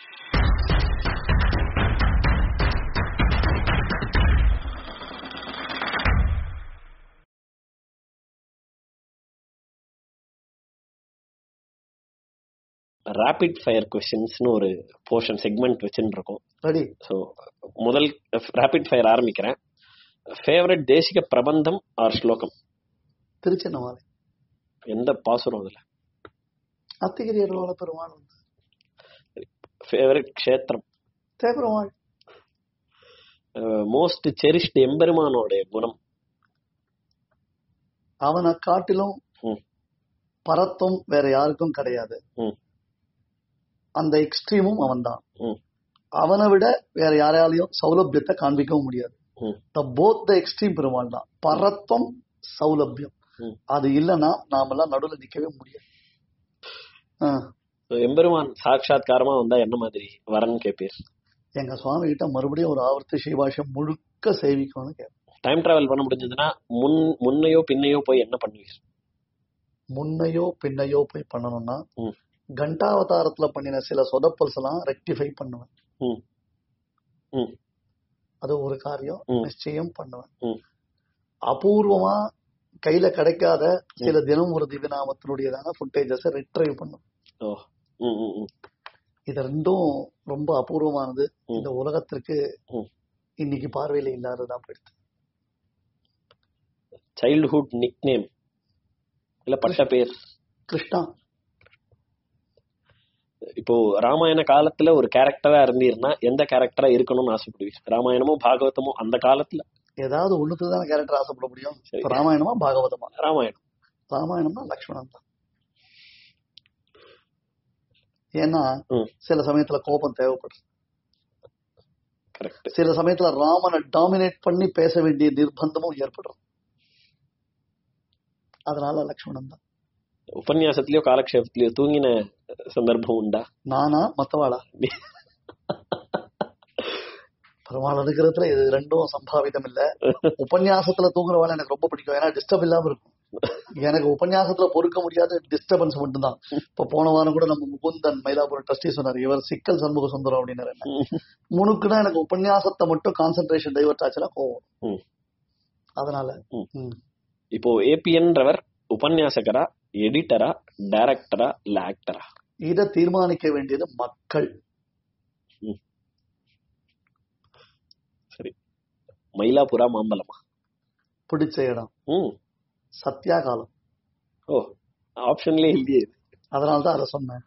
Rapid fire கொஸ்டின்ஸ்னு ஒரு portion segment வச்சுட்டு இருக்கோம் ரெடி ஸோ முதல் ரேபிட் ஃபயர் ஆரம்பிக்கிறேன் ஃபேவரட் தேசிக பிரபந்தம் ஆர் ஸ்லோகம் திருச்சின்னமாலை எந்த பாசுரம் அதுல அத்திகிரியர்களோட பெருமாள் வந்து ஃபேவரட் க்ஷேத்திரம் தேவருமாள் மோஸ்ட் செரிஷ்ட் எம்பெருமானோட குணம் அவனை காட்டிலும் ம். பரத்தும் வேற யாருக்கும் கிடையாது ம். அந்த எக்ஸ்ட்ரீமும் அவன்தான் ம். அவனை விட வேற யாராலையும் சௌலபியத்தை காண்பிக்கவும் முடியாது ம். The both the extreme Perumal தான் பரத்வம் சௌலபியம் ம். அது இல்லைன்னா நாமெல்லாம் நடுவுல நிக்கவே முடியாது ஆ, So, எம்பெருமான் சாட்சாத்காரமா வந்தா என்ன மாதிரி வரன்னு கேட்பீர் எங்க சுவாமி கிட்ட மறுபடியும் ஒரு ஆவர்த்தி ஸ்ரீபாஷம் முழுக்க சேவிக்கணும்னு கேட்பேன் டைம் டிராவல் பண்ண முடிஞ்சதுன்னா முன் முன்னையோ பின்னையோ போய் என்ன பண்ணுவீர் முன்னையோ பின்னையோ போய் பண்ணணும்னா ம். கண்டாவதாரத்துல பண்ணின சில சொதப்பல்ஸ் எல்லாம் ரெக்டிஃபை பண்ணுவேன் ம். ம். அது ஒரு காரியம் ம். நிச்சயம் பண்ணுவேன் ம். அபூர்வமா கையில கிடைக்காத சில தினம் ஒரு திவ்யநாமத்தினுடையதான ஃபுட்டேஜஸ் ரிட்ரைவ் பண்ணும் ஓ ம் ம் ம் இது ரெண்டும் ரொம்ப அபூர்வமானது ம். இந்த உலகத்திற்கு ம். இன்னைக்கு பார்வையில இல்லாததான் போயிடுது சைல்ட்ஹுட் நிக் நேம் இல்ல பட்ட பேர் கிருஷ்ணா இப்போ ராமாயண காலத்துல ஒரு கேரக்டரா இருந்தீர்னா எந்த கேரக்டரா இருக்கணும்னு ஆசைப்படுவீர் ராமாயணமோ பாகவதமோ அந்த காலத்துல ஏதாவது ஒண்ணுக்கு தான் கேரக்டர் ஆசைப்பட முடியும் சரி. இப்ப ராமாயணமா பாகவதமா ராமாயணம் ராமாயணம்னா லக்ஷ்மணன் தான் ஏன்னா ம். சில சமயத்துல கோபம் தேவைப்படுது கரெக்ட் சில சமயத்துல ராமனை டாமினேட் பண்ணி பேச வேண்டிய நிர்பந்தமும் ஏற்படும் அதனால லக்ஷ்மணன் தான் உபன்யாசத்திலயோ காலக்ஷேபத்திலயோ தூங்கின சந்தர்ப்பம் உண்டா நானா மத்தவாளா பெருமாள் இருக்கிறதுல இது ரெண்டும் சம்பாவிதம் இல்ல உபன்யாசத்துல தூங்குறவாள் எனக்கு ரொம்ப பிடிக்கும் ஏன்னா டிஸ்டர்ப் இல்லாம இருக்கும் எனக்கு உபன்யாசத்துல பொறுக்க முடியாத டிஸ்டர்பன்ஸ் மட்டும்தான் இப்ப போன வாரம் கூட நம்ம முகுந்தன் மயிலாப்பூர் ட்ரஸ்டி சொன்னார் இவர் சிக்கல் சண்முக சுந்தரம் அப்படின்னாரு என்ன. முனுக்குன்னா எனக்கு உபன்யாசத்தை மட்டும் கான்சென்ட்ரேஷன் டைவர்ட் ஆச்சுன்னா கோவம் ம். அதனால ம். ம். இப்போ ஏபிஎன்றவர் உபன்யாசகரா எடிட்டரா டைரக்டரா இல்ல ஆக்டரா இதை தீர்மானிக்க வேண்டியது மக்கள் சரி மயிலாப்புரா மாம்பலமா பிடிச்ச இடம் ம் சத்யா காலம் ஓ ஆப்ஷன்லயே இல்லையே இது. அதனாலதான் அதை சொன்னேன்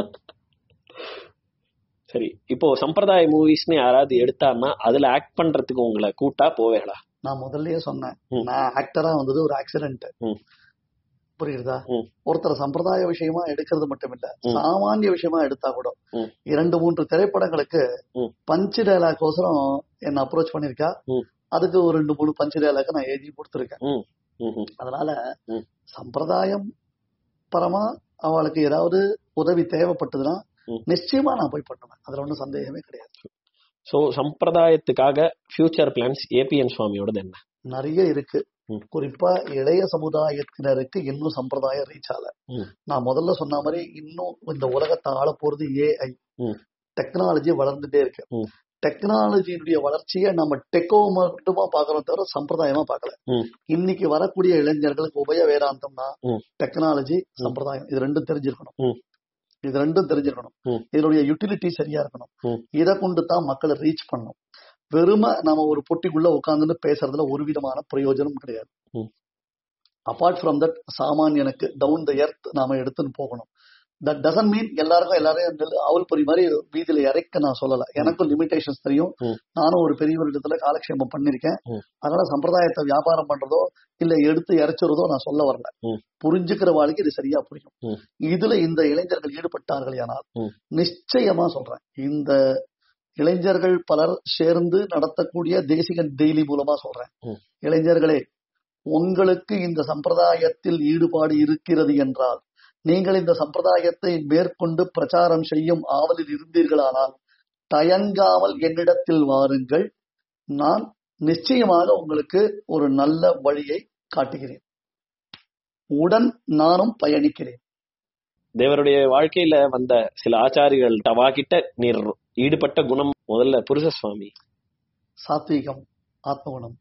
சரி இப்போ சம்பிரதாய மூவிஸ்னு யாராவது எடுத்தான்னா அதுல ஆக்ட் பண்றதுக்கு உங்களை கூட்டா போவேடா நான் முதல்லயே சொன்னேன் ம். நான் ஆக்டரா வந்தது ஒரு ஆக்சிடென்ட் ம். புரியுதா ம். ஒருத்தர் சம்பிரதாய விஷயமா எடுக்கிறது மட்டும் இல்ல ம். சாமானிய விஷயமா எடுத்தா கூட ம். இரண்டு மூன்று திரைப்படங்களுக்கு ம். பஞ்சு டைலாக் கோசரம் என்ன அப்ரோச் பண்ணிருக்கா ம். அதுக்கு ஒரு ரெண்டு மூணு பஞ்சு டைலாக் நான் எழுதி கொடுத்துருக்கேன் ம் ம் ம் அதனால ம். சம்பிரதாயம் பரமா அவளுக்கு ஏதாவது உதவி தேவைப்பட்டதுன்னா ம். நிச்சயமா நான் போய் பண்ணுவேன் அதுல ஒன்றும் சந்தேகமே கிடையாது சோ சம்பிரதாயத்துக்காக ஃபியூச்சர் பிளான்ஸ் ஏபிஎன் சுவாமியோடது என்ன நிறைய இருக்கு ம். குறிப்பா இளைய சமுதாயத்தினருக்கு இன்னும் சம்பிரதாயம் ரீச் ஆகல ம். நான் முதல்ல சொன்ன மாதிரி இன்னும் இந்த உலகத்தை ஆள போறது ஏஐ ம். டெக்னாலஜி வளர்ந்துட்டே இருக்கு ம். டெக்னாலஜியினுடைய வளர்ச்சியை நம்ம டெக்கோ மட்டுமா பாக்குறோம் தவிர சம்பிரதாயமா பார்க்கல ம். இன்னைக்கு வரக்கூடிய இளைஞர்களுக்கு உபய வேதாந்தம்னா ம். டெக்னாலஜி சம்பிரதாயம் இது ரெண்டும் தெரிஞ்சிருக்கணும் ம். இது ரெண்டும் தெரிஞ்சிருக்கணும் ம். இதனுடைய யூட்டிலிட்டி சரியா இருக்கணும் ம். இதை கொண்டு தான் மக்களை ரீச் பண்ணணும் வெறும நாம ஒரு பொட்டிக்குள்ள உட்கார்ந்துட்டு பேசுறதுல ஒரு விதமான பிரயோஜனம் கிடையாது ம். அபார்ட் ஃப்ரம் தட் சாமானியனுக்கு டவுன் த எர்த் நாம எடுத்துன்னு போகணும் தட் டசன் மீன் எல்லாருக்கும் எல்லாரையும் நெல் அவல் பொறி மாதிரி வீதியில இறக்க நான் சொல்லல எனக்கும் லிமிடேஷன்ஸ் தெரியும் ம். நானும் ஒரு பெரியவரிடத்துல காலக்ஷேபம் பண்ணிருக்கேன் ம். அதனால சம்பிரதாயத்தை வியாபாரம் பண்றதோ இல்ல எடுத்து இறைச்சுறதோ நான் சொல்ல வரல ம். புரிஞ்சுக்கிற வாழ்க்கை இது சரியா புரியும் ம். இதுல இந்த இளைஞர்கள் ஈடுபட்டார்கள் ஆனால் ம். நிச்சயமா சொல்றேன் இந்த இளைஞர்கள் பலர் சேர்ந்து நடத்தக்கூடிய தேசிகன் டெய்லி மூலமா சொல்றேன் ம். இளைஞர்களே உங்களுக்கு இந்த சம்பிரதாயத்தில் ஈடுபாடு இருக்கிறது என்றால் நீங்கள் இந்த சம்பிரதாயத்தை மேற்கொண்டு பிரச்சாரம் செய்யும் ஆவலில் இருந்தீர்களானால் தயங்காமல் என்னிடத்தில் வாருங்கள் நான் நிச்சயமாக உங்களுக்கு ஒரு நல்ல வழியை காட்டுகிறேன் உடன் நானும் பயணிக்கிறேன் தேவருடைய வாழ்க்கையில வந்த சில ஆச்சாரிகள் அவா கிட்ட நீர் ஈடுபட்ட குணம் முதல்ல புருஷ சுவாமி சாத்வீகம் ஆத்மகுணம்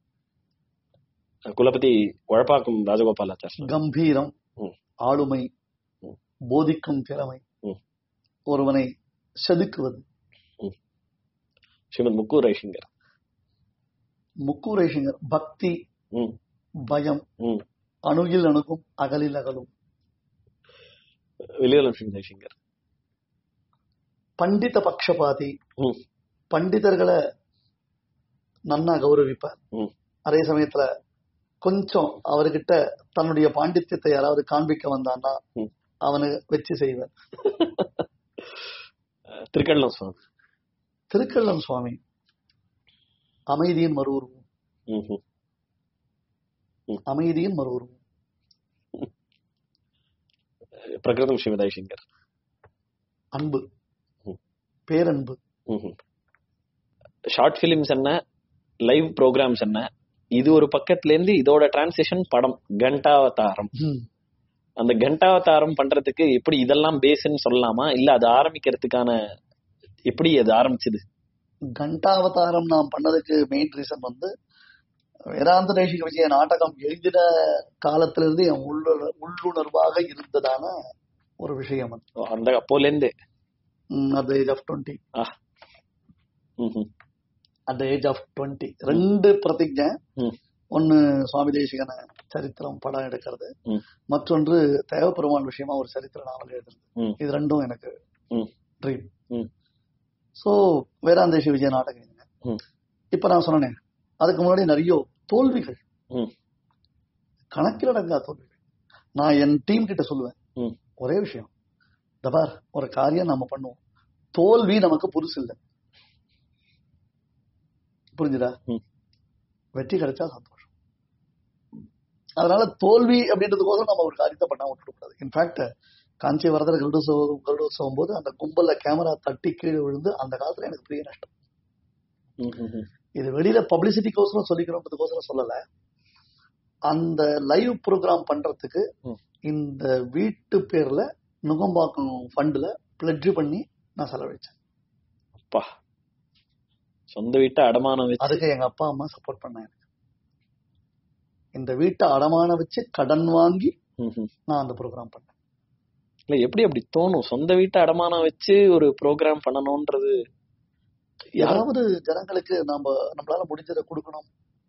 குலபதி உழப்பாக்கும் ராஜகோபாலாச்சார் கம்பீரம் ம். ஆளுமை ம். போதிக்கும் திறமை ம். ஒருவனை செதுக்குவது ஸ்ரீமத் முக்கூர் ரைசிங்கர் முக்கூரேஷங்கர் பக்தி ம், பயம் ம். அணுகில் அணுகும் அகலில் அகலும் வில்லியலம் ஸ்ரீமத் ரைசிங்கர் பண்டித பக்ஷபாதி ம், பண்டிதர்களை நன்னா கௌரவிப்பார் ம். அதே சமயத்துல கொஞ்சம் அவர்கிட்ட தன்னுடைய பாண்டித்யத்தை யாராவது காண்பிக்க வந்தான்னா ம். அவனு வெற்றி செய்வார் திருக்கள்ளம் சுவாமி திருக்கள்ளம் சுவாமி அமைதியின் மறு உருவம் ம், ம். அமைதியின் மறு உருவம் பிரகிருதம் ஸ்ரீமத் ரைசிங்கர் அன்பு ம். பேரன்பு ஷார்ட் பிலிம்ஸ் என்ன லைவ் ப்ரோக்ராம்ஸ் என்ன இது ஒரு பக்கத்துல இருந்து இதோட டிரான்சிஷன் படம் கண்டாவதாரம் ம். அந்த கண்டாவதாரம் பண்றதுக்கு எப்படி இதெல்லாம் பேஸ்ன்னு சொல்லலாமா இல்ல அது ஆரம்பிக்கிறதுக்கான எப்படி அது ஆரம்பிச்சது கண்டாவதாரம் நாம் பண்ணதுக்கு மெயின் ரீசன் வந்து வேதாந்த தேசிக விஜய நாடகம் எழுதின காலத்திலிருந்து என் உள்ளுணர் உள்ளுணர்வாக இருந்ததான ஒரு விஷயம் அது ஓ, அந்த அப்போல இருந்து அட் ஏஜ் ஆஃப் டுவெண்ட்டி ம்ஹும். அட் ஏஜ் ஆஃப் டுவெண்ட்டி ரெண்டு பிரதிஜை ம். ஒன்னு சுவாமி தேசிகன சரித்திரம் படம் எடுக்கிறது ம். மற்றொன்று தேவப்பெருமான் விஷயமா ஒரு சரித்திர நாவல் எழுதுறது ம். இது ரெண்டும் எனக்கு ம். ட்ரீம் ம். சோ வேதாந்தேஷி விஜய நாடகம் எழுதினேன். ம். இப்ப நான் சொன்னேன் அதுக்கு முன்னாடி நிறைய தோல்விகள் ம். கணக்கிலடங்கா தோல்விகள் நான் என் டீம் கிட்ட சொல்லுவேன் ம். ஒரே விஷயம் இந்த பார் ஒரு காரியம் நம்ம பண்ணுவோம் தோல்வி நமக்கு புதுசு இல்லை புரிஞ்சுதா ம். வெற்றி கிடைச்சா சந்தோஷம் அதனால தோல்வி அப்படின்றதுக்கோசரம் நம்ம ஒரு காரியத்தை பண்ணாம விட்டுக்கூடாது இன்ஃபேக்ட் காஞ்சி வரதர் கருடோத்சவம் கருடோத்சவம் போது அந்த கும்பல்ல கேமரா தட்டி கீழே விழுந்து அந்த காலத்துல எனக்கு பெரிய நஷ்டம் ம்ஹும். இது வெளியில பப்ளிசிட்டிக்கோசரம் சொல்லிக்கணுன்றதுக்கோசரம் சொல்லல அந்த லைவ் ப்ரோக்ராம் பண்றதுக்கு ம். இந்த வீட்டு பேர்ல நுகம்பாக்கம் ஃபண்ட்ல பிளட்ஜ் பண்ணி நான் செலவழிச்சேன் அப்பா சொந்த வீட்டை அடமானம் வச்சு அதுக்கு எங்க அப்பா அம்மா சப்போர்ட் பண்ணாங்க எனக்கு இந்த வீட்டை அடமான வச்சு கடன் வாங்கி ம்ஹும். நான் அந்த ப்ரோக்ராம் பண்ணேன் இல்ல எப்படி அப்படி தோணும் சொந்த வீட்டை அடமானம் வச்சு ஒரு ப்ரோக்ராம் பண்ணணும்ன்றது யாராவது ஜனங்களுக்கு நாம நம்மளால முடிஞ்சதை கொடுக்கணும்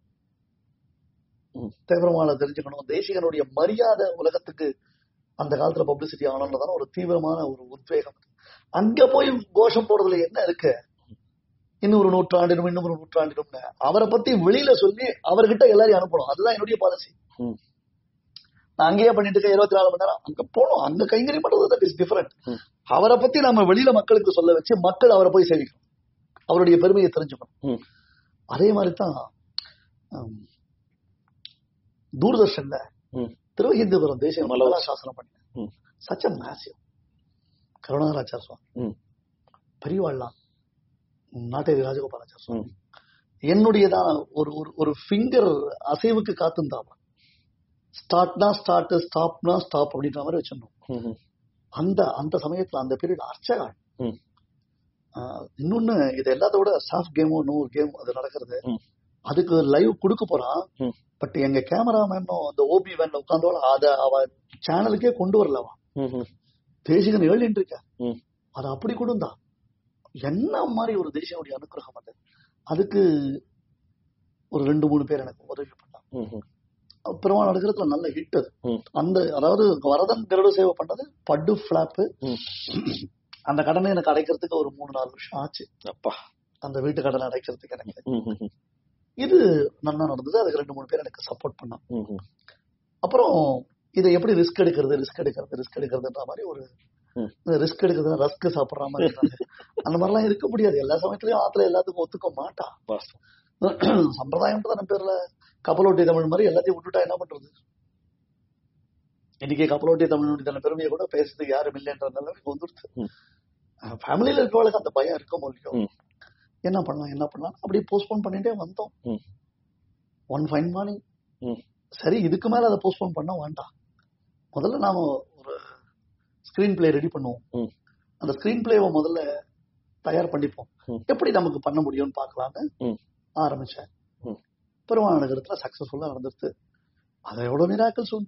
ம். தேவரமால தெரிஞ்சுக்கணும் தேசிகனுடைய மரியாதை உலகத்துக்கு அந்த காலத்துல பப்ளிசிட்டி ஆகணும்ன்றதான ஒரு தீவிரமான ஒரு உத்வேகம் அங்க போய் கோஷம் போடுறதுல என்ன இருக்கு இன்னொரு நூற்றாண்டிலும் இன்னொரு நூற்றாண்டிலும்னு அவரை பத்தி வெளியில சொல்லி அவர்கிட்ட எல்லாரையும் அனுப்பணும் அதுதான் என்னுடைய பாலிசி ம். நான் அங்கேயே பண்ணிட்டு இருக்கேன் இருபத்தி நாலு மணி நேரம் அங்க போகணும் அங்க கைங்கறி பண்றது இஸ் டிஃபரெண்ட் ம். அவரை பத்தி நம்ம வெளியில மக்களுக்கு சொல்ல வச்சு மக்கள் அவரை போய் சேவிக்கணும் அவருடைய பெருமையை தெரிஞ்சுக்கணும் ம். அதே மாதிரி தான் ஹம், தூர்தர்ஷன்ல ம். திருவகிந்தபுரம் தேசிய மலர். மலரா சாசனம் பண்ணேன் ம். சச்ச மேசிவ் கருணாகராச்சார சுவாமி ம். பெரியவாள்லாம் நாட்டேரி ராஜகோபாலாச்சார சுவாமி ம். என்னுடையதான ஒரு ஒரு ஒரு ஃபிங்கர் அசைவுக்கு காத்துந்தாம ஸ்டார்ட்னா ஸ்டார்ட் ஸ்டாப்னா ஸ்டாப் அப்படின்ற மாதிரி வச்சிருந்தோம் ம்ஹும். அந்த அந்த சமயத்துல அந்த பீரியட் அர்ச்சகா ம். ஆஹ், இன்னொன்னு இது எல்லாத்த விட சாஃப்ட் கேமோ நோ கேம் அது நடக்கிறது ம். அதுக்கு லைவ் கொடுக்க போறான் ம். பட் எங்க கேமராமேனும் அந்த ஓபி வேன்ல உட்காந்தோட அத அவ சேனலுக்கே கொண்டு வரல அவன் ம்ஹும். தேசிகன் ஏழின்னு இருக்க ம். அது அப்படி கொடுந்தா என்ன மாதிரி ஒரு தேசியனுடைய அனுக்கிரகம் அது அதுக்கு ஒரு ரெண்டு மூணு பேர் எனக்கு உதவி பண்ணாங்க ம்ஹும். பெருமாள் நடக்கிறதுல நல்ல ஹிட் அது ம். அந்த அதாவது வரதன் கருட சேவை பண்ணது பட்டு பிளாப்பு ம். அந்த கடனை எனக்கு அடைக்கிறதுக்கு ஒரு மூணு நாலு வருஷம் ஆச்சு அப்பா அந்த வீட்டு கடனை அடைக்கிறதுக்கு எனக்கு ம்ஹும். இது நல்லா நடந்தது அதுக்கு ரெண்டு மூணு பேர் எனக்கு சப்போர்ட் பண்ணாங்க ம்ஹும். அப்புறம் இதை எப்படி ரிஸ்க் எடுக்கிறது ரிஸ்க் எடுக்கிறது ரிஸ்க் எடுக்கிறதுன்ற மாதிரி ஒரு ம். ரிஸ்க் எடுக்கிறது ரஸ்க் சாப்பிடுற மாதிரி இருந்தாங்க. அந்த மாதிரிலாம் இருக்க முடியாது எல்லா சமயத்திலயும் ஆத்துல எல்லாத்துக்கும் ஒத்துக்க மாட்டா வாஸ்தவம். சம்பிரதாயம் தானே பேர்ல கப்பலோட்டி தமிழ் மாதிரி எல்லாத்தையும் விட்டுட்டா என்ன பண்றது இன்னைக்கு கப்பலோட்டி தமிழ் தன பெருமையை கூட பேசுறதுக்கு யாரும் இல்லைன்ற நிலைமைக்கு வந்துருச்சு ம். ஃபேமிலியில இருக்கவங்களுக்கு அந்த பயம் இருக்க முடியும் ம். என்ன பண்ணலாம் என்ன பண்ணலாம் அப்படி போஸ்ட்போன் பண்ணிட்டே வந்தோம் ம். ஒன் ஃபைன் மார்னிங் ம். சரி இதுக்கு மேல அதை போஸ்ட்போன் பண்ண வேண்டாம் முதல்ல நாம ஒரு ஸ்கிரீன் பிளே ரெடி பண்ணுவோம் ம். அந்த ஸ்கிரீன் பிளேவை முதல்ல தயார் பண்ணிப்போம் ம். எப்படி நமக்கு பண்ண முடியும்னு பார்க்கலான்னு ம். ஆரம்பிச்சேன் ம். பெருமான நகரத்துல சக்சஸ்ஃபுல்லா நடந்துருச்சு அதை எவ்வளவு மிராக்கல்ஸ் உண்டு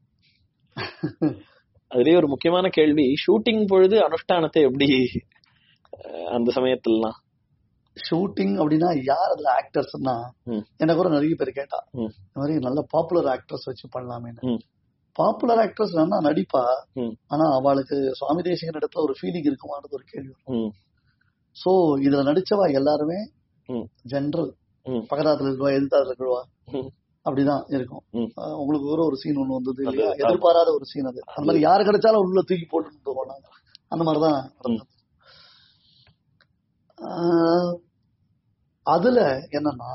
அதுலயே ஒரு முக்கியமான கேள்வி ஷூட்டிங் பொழுது அனுஷ்டானத்தை எப்படி அஹ், அந்த சமயத்துலலாம் ஷூட்டிங் அப்படின்னா யார் அதுல ஆக்டர்ஸ்னா ம். எனக்கு கூட நிறைய பேர் கேட்டா ம். இந்த மாதிரி நல்ல பாப்புலர் ஆக்டர்ஸ் வச்சு பண்ணலாமேன்னு ம். பாப்புலர் ஆக்டர்ஸ் வேணா நடிப்பா ம். ஆனா அவளுக்கு சுவாமி தேசிகன் இடத்துல ஒரு ஃபீலிங் இருக்குமானது ஒரு கேள்வி ம், சோ இதுல நடிச்சவா எல்லாருமே ம். ஜென்ரல் ம். பக்கத்துல இருக்கிறவா எதிர்த்தாத்துல இருக்கிறவா ம். அப்படிதான் இருக்கும் ம். அஹ் உங்களுக்கு கூட ஒரு சீன் ஒண்ணு வந்தது இல்லையா அது- எதிர்பாராத ஒரு சீன் அது அந்த மாதிரி யாரு கிடைச்சாலும் உள்ள தூக்கி போட்டு போனாங்க அந்த மாதிரிதான் நடந்தது ஆஹ் அதுல என்னன்னா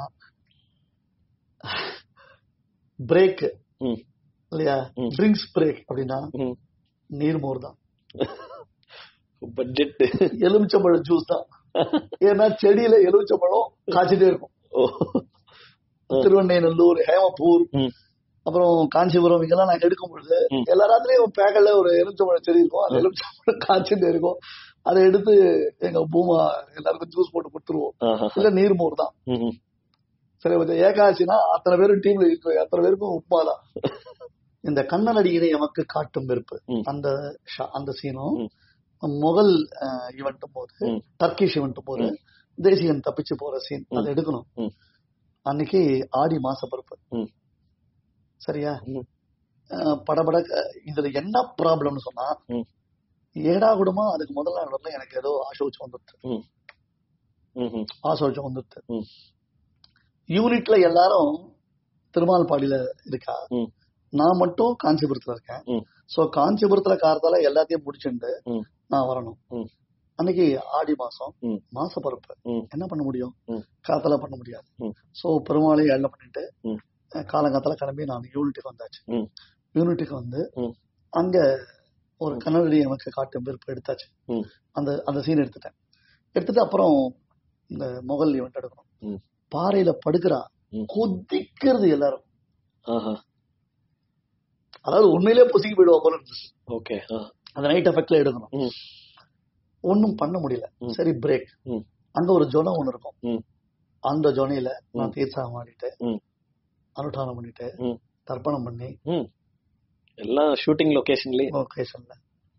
பிரேக் ம். இல்லையா ம். ட்ரிங்க்ஸ் பிரேக் அப்படின்னா ம். நீர்மோர் தான் பட்ஜெட் எலுமிச்சம்பழ ஜூஸ் தான் ஏன்னா செடியில எலுமிச்சம்பழம் காய்ச்சிட்டே இருக்கும் ஓ திருவண்ணைநல்லூர் ஹேமப்பூர் ம். அப்புறம் காஞ்சிபுரம் இங்கெல்லாம் நாங்க எடுக்கும் பொழுது ம். எல்லா ராத்திரியும் பேக்கல்ல ஒரு எலுமிச்சம்பழம் செடி இருக்கும் அந்த எலுமிச்சம்பழம் காய்ச்சிட்டே இருக்கும் அதை எடுத்து எங்க பூமா எல்லாருக்கும் ஜூஸ் போட்டு கொடுத்துருவோம் ஆஹா. இல்ல நீர்மோர் தான் ம், ம். சரி கொஞ்சம் ஏகாச்சினா அத்தனை பேரும் டீம்ல இருக்கு அத்தனை பேருக்கும் உப்புமா தான் இந்த கண்ணனடியினை எமக்கு காட்டும் வெறுப்பு ம். அந்த ஷா- அந்த சீனும் ம். முதல் ஈவெண்ட்டும் போது ம். டர்க்கிஷ் ஈவெண்ட்டும் போது ம். தேசிகன் தப்பிச்சு போற சீன் அதை ம். எடுக்கணும் ம். அன்னைக்கு ஆடி மாச பருப்பு ம். சரியா ம். அஹ் படபட இதுல என்ன ப்ராப்ளம்னு சொன்னா ம். ஏடா கூடமா அதுக்கு முதல் நாள் வரல எனக்கு ஏதோ ஆசோச்சம் வந்துருச்சு ம், ம். ஆசோச்சம் வந்துருச்சு ம். யூனிட்ல எல்லாரும் திருமால்பாடியில இருக்கா ம். நான் மட்டும் காஞ்சிபுரத்துல இருக்கேன் ம். சோ காஞ்சிபுரத்துல காரத்தால எல்லாத்தையும் முடிச்சுட்டு ம். நான் வரணும் ம். அன்னைக்கு ஆடி மாசம் ம். மாச பருப்பு ம். என்ன பண்ண முடியும் ம். காத்தால பண்ண முடியாது ம். சோ பெருமாளை எள்ள பண்ணிட்டு ம். அஹ் காலங்காத்தால கிளம்பி நான் யூனிட்டுக்கு வந்தாச்சு ம். யூனிட்டுக்கு வந்து ம். அங்க ஒரு கண்ணாடி எனக்கு காட்டும் விருப்பம் எடுத்தாச்சு ம். அந்த அந்த சீன் எடுத்துட்டேன் எடுத்துட்டு அப்புறம் இந்த முகல் ஈவெண்ட் எடுக்கணும் ம். பாறையில படுக்கிறா ம். கொதிக்கிறது எல்லாரும் ஆஹா. அதாவது உண்மையிலேயே பொசுக்கி போயிடுவா போல இருந்துச்சு ஓகே ஆ. அந்த நைட் எஃபெக்ட்ல எடுக்கணும் ம். ஒன்னும் பண்ண முடியல ம். சரி பிரேக் ம். அங்க ஒரு ஜொனம் ஒண்ணு இருக்கும் ம். அந்த ஜொனையில நான் ம். தீர்த்தம் ஆடிட்டு ம். அனுஷ்டானம் பண்ணிட்டு ம். தர்ப்பணம் பண்ணி ம். எல்லாம் ஷூட்டிங் லொகேஷன்லயே லொகேஷன்ல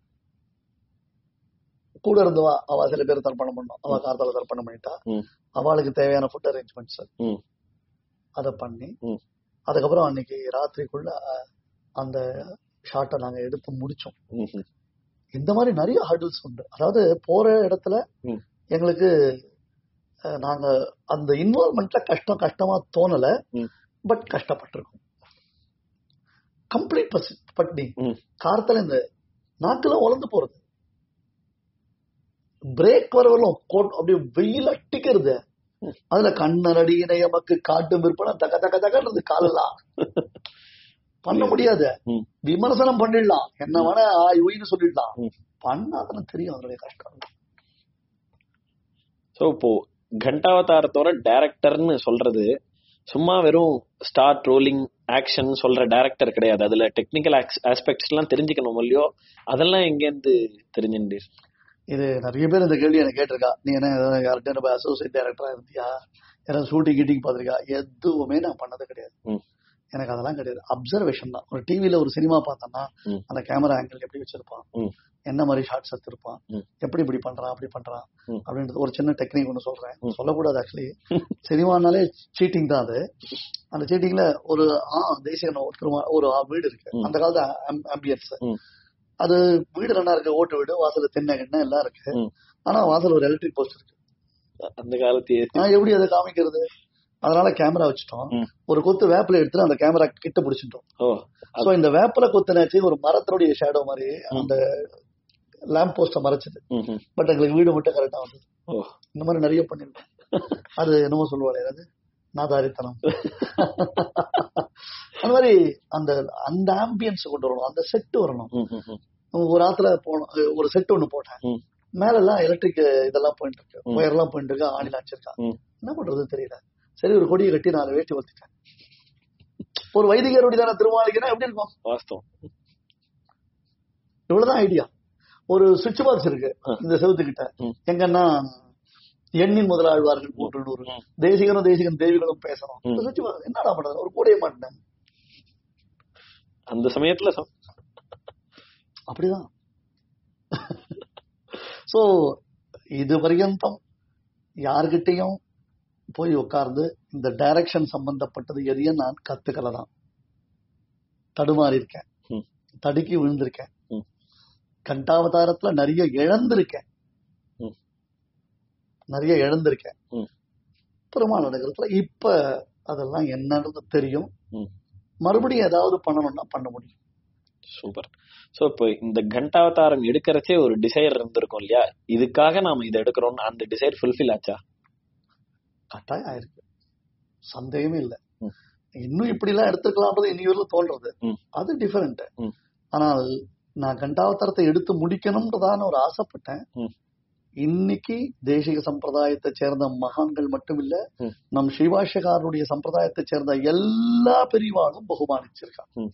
கூட இருந்தவா அவ சில பேர் தர்ப்பணம் பண்ணோம் அவ கார்த்தால தர்ப்பணம் பண்ணிட்டா ம். அவளுக்கு தேவையான ஃபுட் அரேஞ்ச்மெண்ட்ஸ் ம். அத பண்ணி ம். அதுக்கப்புறம் அன்னைக்கு ராத்திரிக்குள்ள அஹ், அந்த ஷாட்டை நாங்க எடுத்து முடிச்சோம் ம், ம். இந்த மாதிரி நிறைய ஹர்டில்ஸ் உண்டு அதாவது போற இடத்துல ம். எங்களுக்கு அஹ், நாங்க அந்த இன்வால்மெண்ட்ல கஷ்டம் கஷ்டமா தோணல ம். பட் கஷ்டப்பட்டிருக்கோம் கம்ப்ளீட் பட்னி ம். காரத்துல இந்த நாக்கெல்லாம் உலர்ந்து போறது பிரேக் வரவரும் கோட் அப்படியே வெயில் அட்டிக்கிறது ம். அதுல கண்ணரடி நமக்கு காட்டும் விற்பனை தக தக தகன்றது காலெல்லாம் பண்ண முடியாது ம். விமர்சனம் பண்ணிடலாம் என்ன வேணா ஆய் உயின்னு சொல்லிடலாம் ம். பண்ணாதானே தெரியும் அதனுடைய கஷ்டம் சோ இப்போ கண்டாவதாரத்தோட டைரக்டர்னு சொல்றது சும்மா வெறும் ஸ்டார்ட் ரோலிங் ஆக்ஷன் சொல்ற டைரக்டர் கிடையாது அதுல டெக்னிக்கல் ஆஸ்பெக்ட்ஸ் எல்லாம் தெரிஞ்சுக்கணும் இல்லையோ அதெல்லாம் எங்க இருந்து தெரிஞ்சுட்டீர் இது நிறைய பேர் இந்த கேள்வி எனக்கு கேட்டிருக்கா நீ என்ன யார்கிட்ட நம்ம அசோசியேட் டைரக்டரா இருந்தியா ஏதாவது ஷூட்டிங் கீட்டிங் பாத்திருக்கா எதுவுமே நான் பண்ணது கிடையாது ம். எனக்கு அதெல்லாம் கிடையாது அப்சர்வேஷன் தான் ஒரு டிவில ஒரு சினிமா பார்த்தோம்னா ம். அந்த கேமரா ஆங்கிள் எப்படி வச்சிருப்பான் ம். என்ன மாதிரி ஷார்ட்ஸ் எடுத்திருப்பான் ம். எப்படி இப்படி பண்றான் அப்படி பண்றான் ம். அப்படின்றது ஒரு சின்ன டெக்னிக் ஒன்று சொல்றேன் ம். சொல்லக்கூடாது ஆக்சுவலி சினிமானாலே சீட்டிங் தான் அது அந்த சீட்டிங்ல ஒரு ஆ தேசிய ஒரு திருமா- ஒரு ஆ, வீடு இருக்கு ம். அந்த காலத்து ஆம்பியன்ஸ் ம். அது வீடு நல்லா இருக்கு ஓட்டு வீடு வாசல்ல தென்னை கிண்ண எல்லாம் இருக்கு ம். ஆனா வாசல் ஒரு எலக்ட்ரிக் போஸ்ட் இருக்கு அந்த காலத்தையே நான் எப்படி அதை காமிக்கிறது அதனால கேமரா வச்சுட்டோம் ம். ஒரு கொத்து வேப்பில எடுத்து அந்த கேமரா கிட்ட பிடிச்சிட்டோம் ஓ சோ இந்த வேப்பில கொத்துனாச்சு ஒரு மரத்தினுடைய ஷேடோ மாதிரி ம். அந்த லேம்ப் போஸ்ட மறைச்சது ம், ம். பட் எங்களுக்கு வீடு மட்டும் கரெக்டா வந்தது ஓ இந்த மாதிரி நிறைய பண்ணிருக்கோம் அது என்னமோ சொல்லுவாள் அது நாதாரித்தனம் அந்த மாதிரி அந்த அந்த ஆம்பியன்ஸ் கொண்டு வரணும் அந்த செட் வரணும் ம், ம், ம். ஒரு ஆத்துல போனோம் ஒரு செட் ஒண்ணு போட்டேன் ம். மேல எல்லாம் எலக்ட்ரிக் இதெல்லாம் போயிட்டு இருக்கு ம். ஒயர் எல்லாம் போயிட்டு இருக்கு ஆணில வச்சிருக்கான் ம். என்ன பண்றதுன்னு தெரியல சரி ஒரு கொடியை கட்டி நாலு வேட்டி வளர்த்திட்டேன் ஒரு வைதிகருடைய தானே திருமாளிகைனா எப்படி இருக்கும் வாஸ்தவம் இவ்வளவுதான் ஐடியா ஒரு சுவிட்ச் பாக்ஸ் இருக்கு ஆ. இந்த செவுத்துக்கிட்ட ம். எங்கன்னா எண்ணின் முதலாழ்வார்கள் மூன்று நூறு ம். தேசிகனும் தேசிகன் தேவிகளும் பேசணும் ம். இந்த சுவிட்ச் பாக்ஸ் என்னடா பண்றது ஒரு கூடைய மாட்டேன் அந்த சமயத்துல சம்- அப்படிதான் சோ இது பர்யந்தம் யார்கிட்டயும் போய் உட்கார்ந்து இந்த டைரக்ஷன் சம்பந்தப்பட்டது எதையும் நான் கத்துக்கல தான் தடுமாறி இருக்கேன் ம். தடுக்கி விழுந்திருக்கேன் ம். கண்டாவதாரத்துல நிறைய இழந்திருக்கேன் ம். நிறைய இழந்திருக்கேன் ம். பெருமாள் நகரத்துல இப்ப அதெல்லாம் என்னன்றது தெரியும் ம். மறுபடியும் ஏதாவது பண்ணணும்னா பண்ண முடியும் சூப்பர் சோ இப்போ இந்த கண்டாவதாரம் எடுக்கிறச்சே ஒரு டிசைர் இருந்திருக்கும் இல்லையா இதுக்காக நாம இதை எடுக்கிறோம்னு அந்த டிசைர் ஃபுல்ஃபில் ஆச்சா கட்டாயம் ஆயிருக்கு சந்தேகமே இல்ல ம். இன்னும் இப்படி எல்லாம் எடுத்துக்கலாம்ன்றது இனி வரல தோன்றது ம். அது டிஃபரெண்ட் ம். ஆனால் நான் கண்டாவதாரத்தை எடுத்து முடிக்கணும்ன்றதான ஒரு ஆசைப்பட்டேன் ம். இன்னைக்கு தேசிக சம்பிரதாயத்தை சேர்ந்த மகான்கள் மட்டும் இல்ல ம். நம் ஸ்ரீபாஷ்யக்காரருடைய சம்பிரதாயத்தை சேர்ந்த எல்லா பிரிவாலும் பகுமானிச்சிருக்காங்க ம்.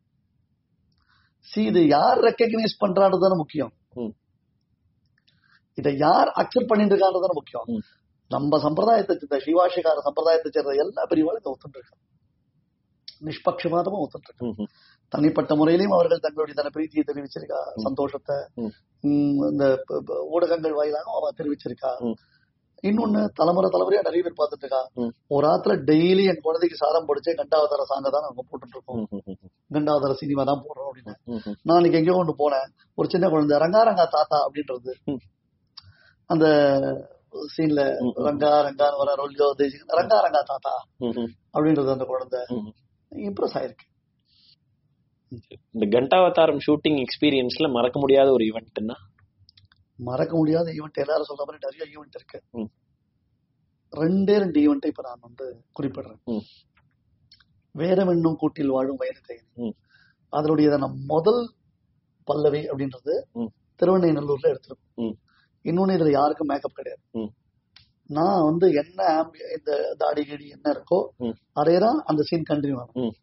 சி இது யார் ரெக்கக்னைஸ் பண்றான்றதுதானே முக்கியம் ம். இதை யார் அக்செப்ட் பண்ணிட்டு இருக்கான்றதானே முக்கியம் ம். நம்ம சம்பிரதாயத்தை சேர்ந்த ஸ்ரீவாஷிகார சம்பிரதாயத்தை சேர்ந்த எல்லா பிரிவாலும் இதை ஒத்துட்டு இருக்காங்க நிஷ்பக்ஷபாதமா ஒத்துட்டு இருக்காங்க ம்ஹும். தனிப்பட்ட முறையிலும் அவர்கள் தங்களுடைய தன பிரீத்தியை தெரிவிச்சிருக்கா ம். சந்தோஷத்தை ம். ம், இந்த ப- ப- ஊடகங்கள் வாயிலாக அவ தெரிவிச்சிருக்கா ம். இன்னொன்னு தலைமுறை தலைமுறையா நிறைய பேர் பார்த்துட்டு இருக்கா ம். ஒரு ஆத்துல டெய்லி என் குழந்தைக்கு சாதம் படிச்சு கண்டாவதார சாங்க தான் நாங்க போட்டுட்டு இருக்கோம் ம்ஹும். கண்டாவதார சினிமா தான் போடுறோம் அப்படின்னு ம்ஹும். நான் இன்னைக்கு எங்கேயோ ஒன்று போனேன் ஒரு சின்ன குழந்தை ரங்கா ரங்கா தாத்தா அப்படின்றது ம். அந்த சீன்ல ம். ரங்கா ரங்கான்னு வர ரொல்ஜோ தேசிக ரங்கா ரங்கா தாத்தா ம்ஹும். அப்படின்றது அந்த குழந்தை ம்ஹும். இம்ப்ரெஸ் ஆயிருக்கு இந்த கண்டாவதாரம் ஷூட்டிங் எக்ஸ்பீரியன்ஸ்ல மறக்க முடியாத ஒரு ஈவெண்ட்னா மறக்க முடியாத ஈவெண்ட் எல்லாரும் சொல்ற மாதிரி நிறைய ஈவெண்ட் இருக்கு ம். ரெண்டே ரெண்டு ஈவெண்ட்டை இப்ப நான் வந்து குறிப்பிடுறேன் ம். வேதம் என்னும் கூட்டில் வாழும் வயனத்தை ம். அதனுடைய நான் முதல் பல்லவி அப்படின்றது ம். திருவண்ணைநல்லூர்ல எடுத்திருக்கோம் ம். இன்னொன்னு இதுல யாருக்கும் மேக்கப் கிடையாது ம். நான் வந்து என்ன ambi- இந்த தாடி கிடி என்ன இருக்கோ ம். அதேதான் அந்த சீன் கண்டினியூ ஆகும் ம்.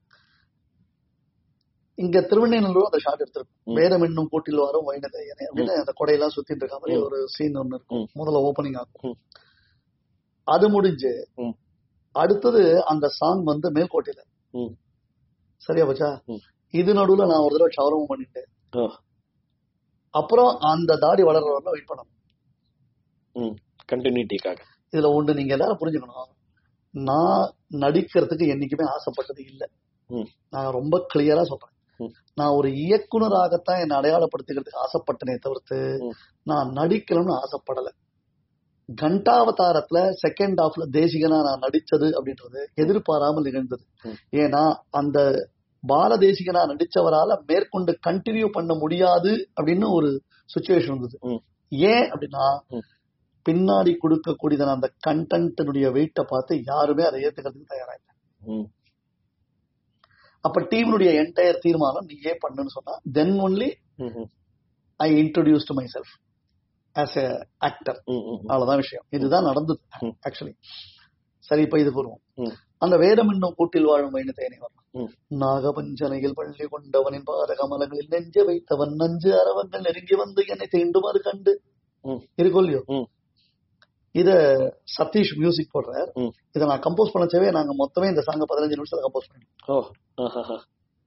இங்க திருவண்ணைநல்லூர் அந்த ஷாட் எடுத்திருக்கும் ம். வேதம் என்னும் கூட்டில் வரும் வைணதையனே அப்படின்னு அந்த கொடையெல்லாம் சுத்திட்டு இருக்க மாதிரி ம். ஒரு சீன் ஒண்ணு இருக்கும் ம். முதல்ல ஓபனிங் ஆகும் ம். அது முடிஞ்சு ம். அடுத்தது அந்த சாங் வந்து மேல்கோட்டையில ம். சரியா போச்சா ம். இது நடுவுல நான் ஒரு தடவை ஷவரமும் பண்ணிட்டு ஓ. அப்புறம் அந்த தாடி வளர்ற வரல வெயிட் பண்ணணும் கண்டினியூட்டிக்காக இதுல ஒண்ணு நீங்க எல்லாரும் புரிஞ்சுக்கணும் நான் நடிக்கிறதுக்கு என்னைக்குமே ஆசைப்பட்டது இல்ல ம். நான் ரொம்ப கிளியரா சொல்றேன் ம். நான் ஒரு இயக்குனராகத்தான் என்னை அடையாளப்படுத்திக்கிறதுக்கு ஆசைப்பட்டனே தவிர்த்து ம். நான் நடிக்கணும்னு ஆசைப்படல கண்டாவதாரத்துல செகண்ட் ஹாஃப்ல தேசிகனா நான் நடிச்சது அப்படின்றது எதிர்பாராமல் நிகழ்ந்தது ம். ஏன்னா அந்த பால தேசிகனா நடிச்சவரால மேற்கொண்டு கண்டினியூ பண்ண முடியாது அப்படின்னு ஒரு சுச்சுவேஷன் இருந்தது ம். ஏன் அப்படின்னா ம். பின்னாடி கொடுக்கக்கூடியதான அந்த கண்டென்ட்னுடைய வெயிட்டை பார்த்து யாருமே அதை ஏத்துக்கிறதுக்கு தயாரா இல்லை ம். அப்ப டீமுடைய என்டையர் தீர்மானம் நீ ஏன் பண்ணுன்னு சொன்னா தென் ஒன்லி ம்ஹும். I introduce to myself as a actor ம், ம், ம். அவ்வளவுதான் விஷயம் இதுதான் நடந்தது ம். ஆக்சுவலி சரி இப்ப இது வருவோம் ம். அந்த வேதம் என்னும் கூட்டில் வாழும் வைணத்தேனை வரலாம் ம். நாகபஞ்சனையில் பள்ளி கொண்டவனின் பாத கமலங்களில் நெஞ்ச வைத்தவன் நஞ்சு அரவங்கள் நெருங்கி வந்து என்னை தீண்டுமாறு கண்டு ம். இருக்கோ இல்லையோ ம். இத சதீஷ் மியூசிக் போடுறார் ம். இத நான் கம்போஸ் பண்ணச்சவே நாங்க மொத்தமே இந்த சாங்க பதினஞ்சு நிமிஷத்துல கம்போஸ் பண்ணோம் ஓ ஆஹாஹா.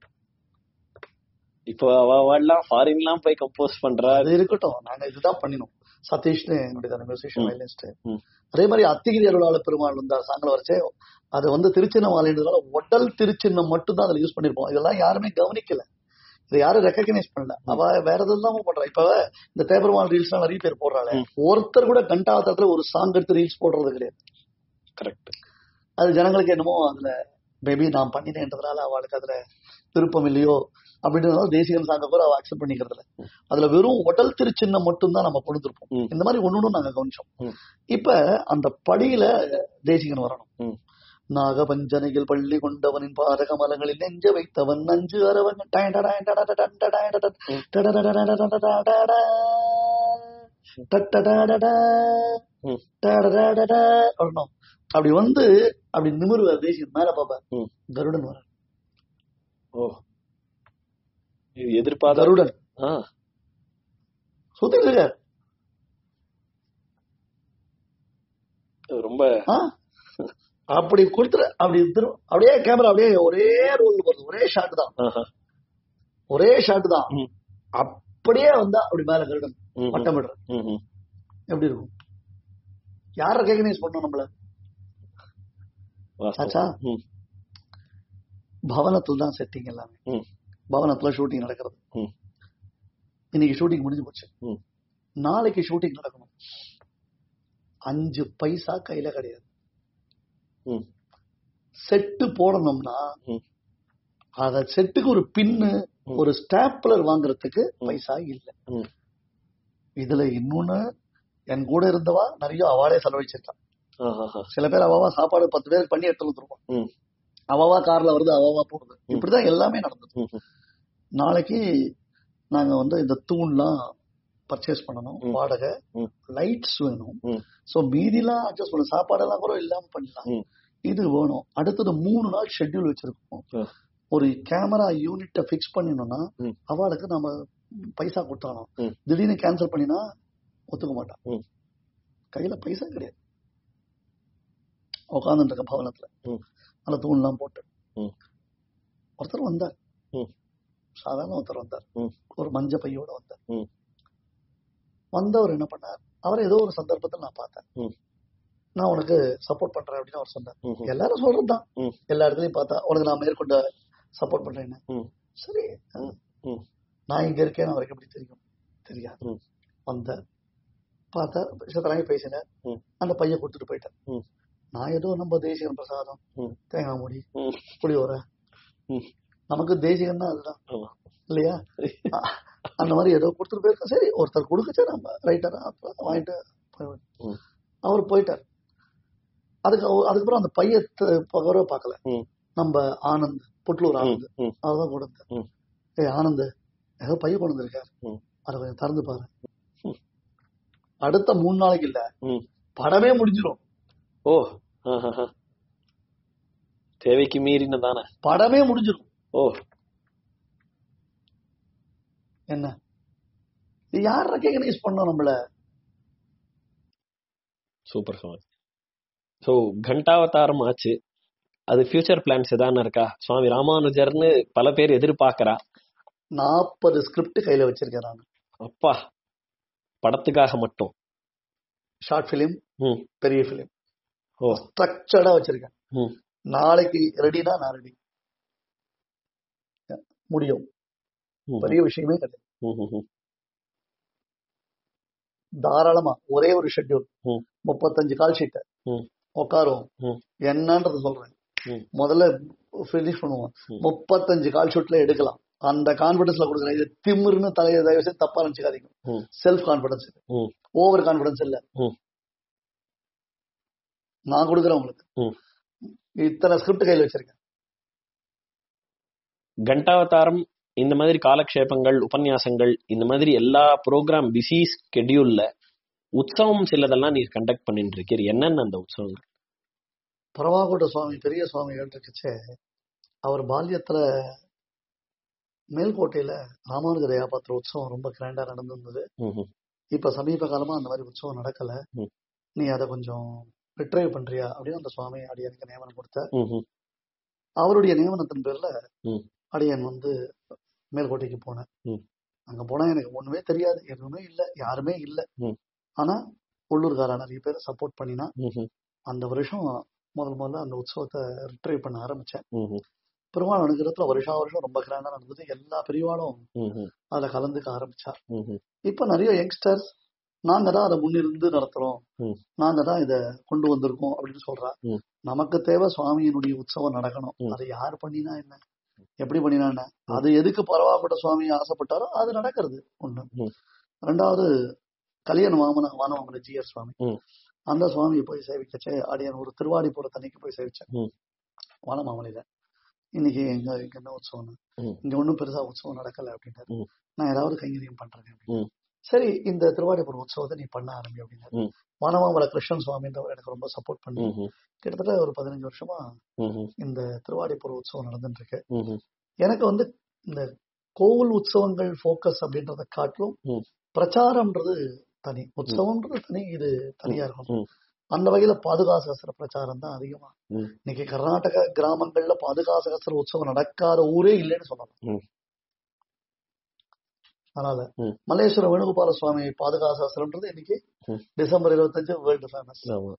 இப்போ அவ அவெல்லாம் ஃபாரின்லாம் போய் கம்போஸ் பண்றா அது இருக்கட்டும் நாங்க இதுதான் பண்ணினோம் சதீஷ்னு என்னுடைய மியூசிஷியன் ம். வயலினிஸ்ட் ம். அதே மாதிரி அத்திகிரி அருளாள பெருமாள் வந்து சாங்கில் வரைச்சே அது வந்து திருச்சின்னமாலைன்றதுனால உடல் திருச்சின்னம் மட்டும் தான் அதுல யூஸ் பண்ணிருப்போம் இதெல்லாம் யாருமே கவனிக்கல இதை யாரும் ரெக்கக்னைஸ் பண்ணல அவ வேற எதெல்லாம் பண்றா இப்ப இந்த தேபெருமாள் ரீல்ஸ் நிறைய பேர் போடுறாள் ம். ஒருத்தர் கூட கண்டாவத்தத்துல ஒரு சாங் எடுத்து ரீல்ஸ் போடுறது கிடையாது கரெக்ட் அது ஜனங்களுக்கு என்னமோ அதுல மேபி நான் பண்ணினேன்றதுனால அவளுக்கு அதுல விருப்பம் இல்லையோ அப்படின்றதுனால தேசிகன் சாங்க கூட அவ அக்செப்ட் பண்ணிக்கிறது இல்ல அதுல வெறும் உடல் திருச்சின்னம் மட்டும் தான் நம்ம கொடுத்துருப்போம் ம். இந்த மாதிரி ஒண்ணு நாங்க கவனிச்சோம் ம். இப்ப அந்த படியில தேசிகன் வரணும் ம். நாகபஞ்சனையில் பள்ளி கொண்டவனின் பாதக மலங்களில் நெஞ்ச வைத்தவன் நஞ்சு அரவன் டயண்டடாய் டடடடன் டடடடன் ம். டடடடடடடடடடா. டட்டடடடடா. ம். டடடடடா. வரணும் அப்படி வந்து அப்படி நிமிருவார் தேசிகன் மேல பாப்பார் ம். கருடன் வர ஓ இது எதிர்பார்த்த கருடன் ஆ சுத்திட்டு இருக்காரு அது ரொம்ப ஆ? அப்படி கொடுத்துரு அப்படி திரு அப்படியே கேமரா அப்படியே ஒரே ரோல் போறது ஒரே ஷாட் தான் ஆஹா. ஒரே ஷாட் தான் ம். அப்படியே வந்தா அப்படி மேல கருடன் ம், வட்டம் விடுற ம், ம். எப்படி இருக்கும் யார ரெகனைஸ் பண்ணோம் நம்மள வாஸ்தவம். ஆச்சா? ம், பவனத்துல தான் செட்டிங் எல்லாமே ம். பவனத்துல ஷூட்டிங் நடக்கிறது ம். இன்னைக்கு ஷூட்டிங் முடிஞ்சு போச்சு ம். நாளைக்கு ஷூட்டிங் நடக்கணும் அஞ்சு பைசா கையில கிடையாது ம். செட்டு போடணும்னா ம். அத செட்டுக்கு ஒரு பின்னு ம். ஒரு ஸ்டாப்லர் வாங்குறதுக்கு ம். பைசா இல்ல ம். இதுல இன்னொன்னு என் கூட இருந்தவா நிறைய அவார்டே செலவழிச்சிருக்கான் ஆஹாஹா. சில பேர் அவாவா சாப்பாடு பத்து பேருக்கு பண்ணி எடுத்து வந்துருவான் ம். அவாவா கார்ல வருது அவாவா போகுது ம். இப்படிதான் எல்லாமே நடந்தது ம், ம். நாளைக்கு நாங்க வந்து இந்த தூண்லாம் பர்ச்சேஸ் பண்ணணும் ம். வாடகை ம். லைட்ஸ் வேணும் ம். சோ மீதிலாம் அட்ஜஸ்ட் பண்ண சாப்பாடெல்லாம் கூட இல்லாம பண்ணலாம் ம். இது வேணும் அடுத்தது மூணு நாள் ஷெட்யூல் வச்சிருக்கோம் ஆ. ஒரு கேமரா யூனிட்ட ஃபிக்ஸ் பண்ணினோம்னா ம். அவளுக்கு நம்ம பைசா கொடுத்தானோம் ம். திடீர்னு கேன்சல் பண்ணினா ஒத்துக்க மாட்டான் ம். கையில பைசா கிடையாது உட்காந்துட்டு இருக்க பவனத்துல ம். அந்த தூண்லாம் போட்டு ம். ஒருத்தர் வந்தார் ம். சாதாரண ஒருத்தர் வந்தார் ம். ஒரு மஞ்ச பையோட வந்தார் ம். வந்தவர் என்ன பண்ணார் அவர் ஏதோ ஒரு சந்தர்ப்பத்தில் நான் பார்த்தேன் ம். நான் உனக்கு சப்போர்ட் பண்றேன் அப்படின்னு அவர் சொன்னார் ம், ம். எல்லாரும் சொல்றதுதான் ம். எல்லா இடத்துலயும் பார்த்தா உனக்கு நான் மேற்கொண்ட சப்போர்ட் பண்றேன்னு ம். சரி ம். ம். நான் இங்க இருக்கேன் அவருக்கு எப்படி தெரியும் தெரியாது ம். வந்த பார்த்தா சத்தராங்க பேசினேன் ம். அந்த பையன் கொடுத்துட்டு போயிட்டேன் ம். நான் ஏதோ நம்ம தேசிகன் பிரசாதம் ம். தேங்காய் மூடி ம். புளியோர ம். நமக்கு தேசிகன்னா அதுதான் ஆமா. இல்லையா அ- அந்த மாதிரி ஏதோ கொடுத்துட்டு போயிருக்கோம் சரி ஒருத்தர் கொடுக்கச்சே நம்ம ரைட்டா வாங்கிட்டு போய் ம். அவர் போயிட்டார் அதுக்கு அவ- அதுக்கப்புறம் அந்த பைய பகவரவே பார்க்கல ம். நம்ம ஆனந்த் புட்லூர் ம், ஆனந்த் ம். அவர்தான் கொடுத்த ம். ஏய் ஆனந்த் ஏதோ பைய கொண்டு வந்திருக்காரு ம். அதை கொஞ்சம் திறந்து பாரு ம். அடுத்த மூணு நாளைக்கு இல்ல ம். படமே முடிஞ்சிடும் ஓ ஆஹாஹா. தேவைக்கு மீறின தானே படமே முடிஞ்சிடும் ஓ என்ன இது யார் ரெக்கக்னைஸ் பண்ணோம் நம்மள சூப்பர் சுவாமி சோ கண்டாவதாரம் ஆச்சு அது ஃபியூச்சர் பிளான்ஸ் எதான இருக்கா சுவாமி ராமானுஜர்னு பல பேர் எதிர்பார்க்கறா நாற்பது ஸ்கிரிப்ட் கையில வச்சிருக்கேன் நான் அப்பா படத்துக்காக மட்டும் ஷார்ட் பிலிம் ம். பெரிய பிலிம் ஓ ஸ்ட்ரக்சர்டா வச்சிருக்கேன் ம். நாளைக்கு ரெடினா நான் ரெடி முடியும் ம், பெரிய விஷயமே கிடையாது ம், ம், ம். தாராளமா ஒரே ஒரு ஷெட்யூல் ம். முப்பத்தஞ்சு கால் ஷீட் ம். உட்காருவோம் ம். என்னன்றது சொல்றேன் ம். முதல்ல ஃபினிஷ் பண்ணுவோம் ம். முப்பத்தஞ்சு கால் ஷூட்ல எடுக்கலாம் அந்த கான்பிடன்ஸ்ல கொடுக்குறேன் இது திமிருன்னு தலையை தயவு செய்து தப்பா நினைச்சுக்காதீங்க ம். செல்ஃப் கான்பிடன்ஸ் ம். ஓவர் கான்பிடன்ஸ் இல்ல ம். நான் கொடுக்குறேன் உங்களுக்கு ம். இத்தனை ஸ்கிரிப்ட் கையில வச்சிருக்கேன் கண்டாவதாரம் இந்த மாதிரி காலக்ஷேபங்கள் உபன்யாசங்கள் இந்த மாதிரி எல்லா ப்ரோக்ராம் பிஸி ஸ்கெடியூல்ல உற்சவம் சிலதெல்லாம் நீர் கண்டக்ட் பண்ணிட்டு இருக்கீர் என்னென்ன அந்த உற்சவங்கள் பரவாகோட்ட சுவாமி பெரிய சுவாமிகள் இருக்குச்சே அவர் பால்யத்துல மேல்கோட்டையில ராமானுஜ தயாபாத்திர உற்சவம் ரொம்ப கிராண்டா நடந்திருந்தது ம், ம், இப்ப சமீப காலமா அந்த மாதிரி உற்சவம் நடக்கல ம். நீ அதை கொஞ்சம் ரிட்ரைவ் பண்றியா அப்படின்னு அந்த சுவாமி அடியனுக்கு நியமனம் கொடுத்த ம், ம், அவருடைய நியமனத்தின் பேர்ல ம். அடியன் வந்து மேல்கோட்டைக்கு போனேன் ம். அங்க போனா எனக்கு ஒண்ணுமே தெரியாது எதுவுமே இல்ல யாருமே இல்ல ம். ஆனா உள்ளூர்காரா நிறைய பேர் சப்போர்ட் பண்ணினா ம், ம், அந்த வருஷம் முதல் முதல்ல அந்த உற்சவத்தை ரிட்ரைவ் பண்ண ஆரம்பிச்சேன் ம், ம், பெருமாள் அனுகிரகத்துல வருஷா வருஷம் ரொம்ப கிராண்டா நடந்தது எல்லா பெரியவாளும் ம், ம், அதுல கலந்துக்க ஆரம்பிச்சார் ம், ம். இப்ப நிறைய யங்ஸ்டர்ஸ் நாங்க தான் அதை முன்னிருந்து நடத்துறோம் ம். நாங்க தான் இத கொண்டு வந்திருக்கோம் அப்படின்னு சொல்றா ம். நமக்கு தேவை சுவாமியினுடைய உற்சவம் நடக்கணும் ம். அதை யார் பண்ணினா என்ன எப்படி பண்ணினா என்ன அது எதுக்கு பரவாப்பட்ட சுவாமி ஆசைப்பட்டாரோ அது நடக்கிறது ஒண்ணு ம். ரெண்டாவது கல்யாண வாமன வானவாமன ஜிஆர் சுவாமி ம். அந்த சுவாமியை போய் சேவிக்கச்சே அடியான் ஒரு திருவாடிப்புற தண்ணிக்கு போய் சேவிச்சேன் ம். வானமாமலையில இன்னைக்கு எங்க இங்க என்ன உற்சவம் ம். இங்க ஒண்ணும் பெருசா உற்சவம் நடக்கல அப்படின்னாரு ம். நான் ஏதாவது கைங்கரியம் பண்றேன் அப்படின்னு. ம். சரி இந்த திருவாடிப்புற உற்சவத்தை நீ பண்ண ஆரம்பி அப்படின்னாரு ம். வானமாமலை கிருஷ்ணன் சுவாமின்றவர் எனக்கு ரொம்ப சப்போர்ட் பண்ணி ம், ம், கிட்டத்தட்ட ஒரு பதினஞ்சு வருஷமா ம், ம், இந்த திருவாடிப்புற உற்சவம் நடந்துட்டு இருக்கு ம், ம். எனக்கு வந்து இந்த கோவில் உற்சவங்கள் ஃபோக்கஸ் அப்படின்றத காட்டிலும் ம். பிரச்சாரம்ன்றது தனி உற்சவம்ன்றது தனி இது தனியா இருக்கும் ம். அந்த வகையில பாதுகாசகஸ்திர பிரச்சாரம் தான் அதிகமா ம். இன்னைக்கு கர்நாடக கிராமங்கள்ல பாதுகாசகஸ்திர உற்சவம் நடக்காத ஊரே இல்லைன்னு சொல்லலாம் ம். அதனால ம். மல்லேஸ்வர வேணுகோபால சுவாமி பாதுகாசகஸ்திரம்ன்றது இன்னைக்கு ம். டிசம்பர் இருபத்தஞ்சு வேர்ல்டு ஃபேமஸ் ஆமா